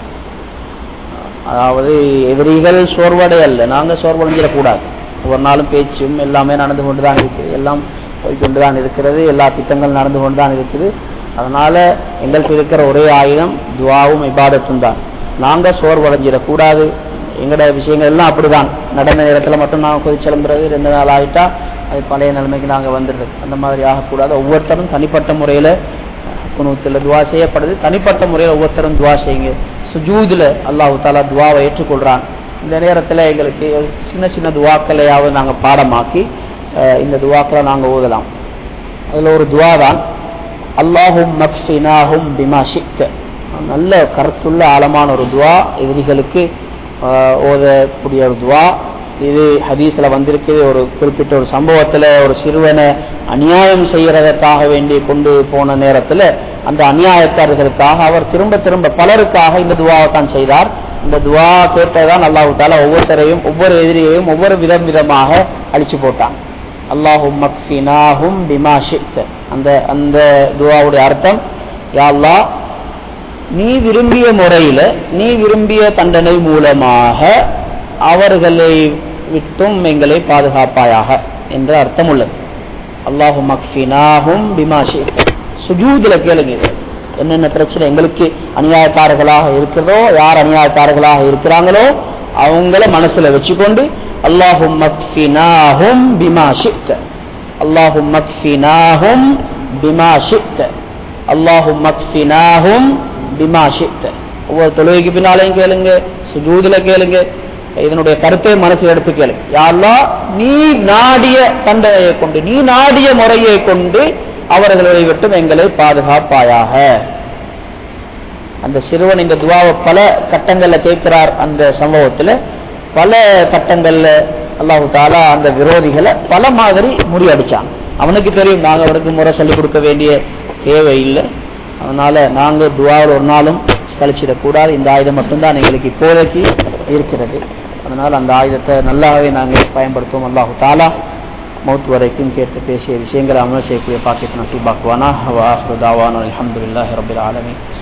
அதாவது எதிரிகள் சோர்வடையல்ல நாங்க சோர்வடைஞ்சிடக்கூடாது ஒவ்வொரு நாளும் பேச்சும் எல்லாமே நடந்து கொண்டு தான் இருக்குது எல்லாம் போய்கொண்டு தான் இருக்கிறது எல்லா திட்டங்கள் நடந்து கொண்டு தான் இருக்குது அதனால எங்களுக்கு இருக்கிற ஒரே ஆயுதம் துவாவும் இபாதத்தும் தான் நாங்க சோர்வடைஞ்சிடக்கூடாது எங்கட விஷயங்கள் எல்லாம் அப்படிதான் நடந்த நேரத்துல மட்டும் நாங்க கொதிச்செலும்புறது ரெண்டு நாள் ஆயிட்டா அது பழைய நிலைமைக்கு நாங்க வந்துடுறது அந்த மாதிரி ஆகக்கூடாது ஒவ்வொருத்தரும் தனிப்பட்ட முறையில குனூத்தில் துவா செய்யப்படுது தனிப்பட்ட முறையில் ஒவ்வொருத்தரும் துவா செய்யுங்க சுஜூதுல அல்லாஹு தாலா துவாவை ஏற்றுக்கொள்றான் இந்த நேரத்துல எங்களுக்கு சின்ன சின்ன துவாக்களையாவது நாங்க பாடமாக்கி அஹ், இந்த துவாக்களை நாங்க ஓதலாம் அதுல ஒரு துவா தான் அல்லாஹும் மக்ஃபினாஹும் பிமா ஷிக்த நல்ல கருத்துள்ள ஆழமான ஒரு துவா எதிரிகளுக்கு ஆஹ், ஓதக்கூடிய ஒரு துவா இது ஹதீஸ்ல வந்திருக்கு ஒரு குறிப்பிட்ட ஒரு சம்பவத்துல ஒரு சிறுவனை அநியாயம் செய்யறதற்காக வேண்டி கொண்டு போன நேரத்துல அந்த அநியாயக்காரர்களுக்காக அவர் திரும்ப திரும்ப பலருக்காக இந்த துவாவை தான் செய்தார் இந்த துவா கேட்டதான் அல்லாஹு தாலா ஒவ்வொருத்தரையும் ஒவ்வொரு எதிரியையும் ஒவ்வொரு விதம் விதமாக அழிச்சு போட்டான் அல்லாஹும் மக்ஃபினாஹும் பிமா ஷிக்த அந்த அந்த துவாவுடைய அர்த்தம் யா அல்லாஹ் நீ விரும்பிய முறையில நீ விரும்பிய தண்டனை மூலமாக அவர்களை விட்டும் எங்களை பாதுகாப்பாயாக என்ற அர்த்தம் உள்ளது அல்லாஹு மக்ஃபினாஹும் பிமா ஷிக்த சுஜூதுல கேளுங்க இது. என்னென்ன பிரச்சனை எங்களுக்கு அநியாயக்காரர்களாக இருக்கிறதோ யார் அநியாயக்காரர்களாக இருக்கிறாங்களோ அவங்கள மனசுல வச்சுக்கொண்டு அல்லாஹும் மக்ஃபினாஹும் பிமா ஷிக்த அல்லாஹும் மக்ஃபினாஹும் பிமா ஷிக்த அல்லாஹும் மக்ஃபினாஹும் பிமா ஷிக்த ஒவ்வொரு தொழுகைக்கு பின்னாலையும் கேளுங்க சுஜூதுல கேளுங்க இதனுடைய கருத்தை மனசில் எடுத்து கேளுங்க யாரெல்லாம் நீ நாடிய தண்டனையை கொண்டு நீ நாடிய முறையை கொண்டு அவர்களை விட்டும் எங்களை பாதுகாப்பாயாக அந்த சிறுவன் இந்த துவாவை பல கட்டங்கள்ல கேட்கிறார் அந்த சம்பவத்துல பல கட்டங்கள்ல அல்லாஹு தாலா அந்த விரோதிகளை பல மாதிரி முறியடிச்சான் அவனுக்கு தெரியும் நாங்க அவனுக்கு முறை சொல்லிக் கொடுக்க வேண்டிய தேவை இல்லை அதனால நாங்க துவாவில் ஒரு நாளும் கழிச்சிடக்கூடாது இந்த ஆயுதம் மட்டும்தான் எங்களுக்கு இப்போதைக்கு இருக்கிறது அதனால அந்த ஆயுதத்தை நல்லாவே நாங்கள் பயன்படுத்துவோம் அல்லாஹு தாலா மௌத் வரைக்கும் கேட்டு பேசிய விஷயங்களை அமல் செய்யக்கூடிய பாக்கியத்தை நசீபாக்குவானா வாஹ்ரு தாவான அல்ஹம்துலில்லாஹி ரபில் ஆலமீன்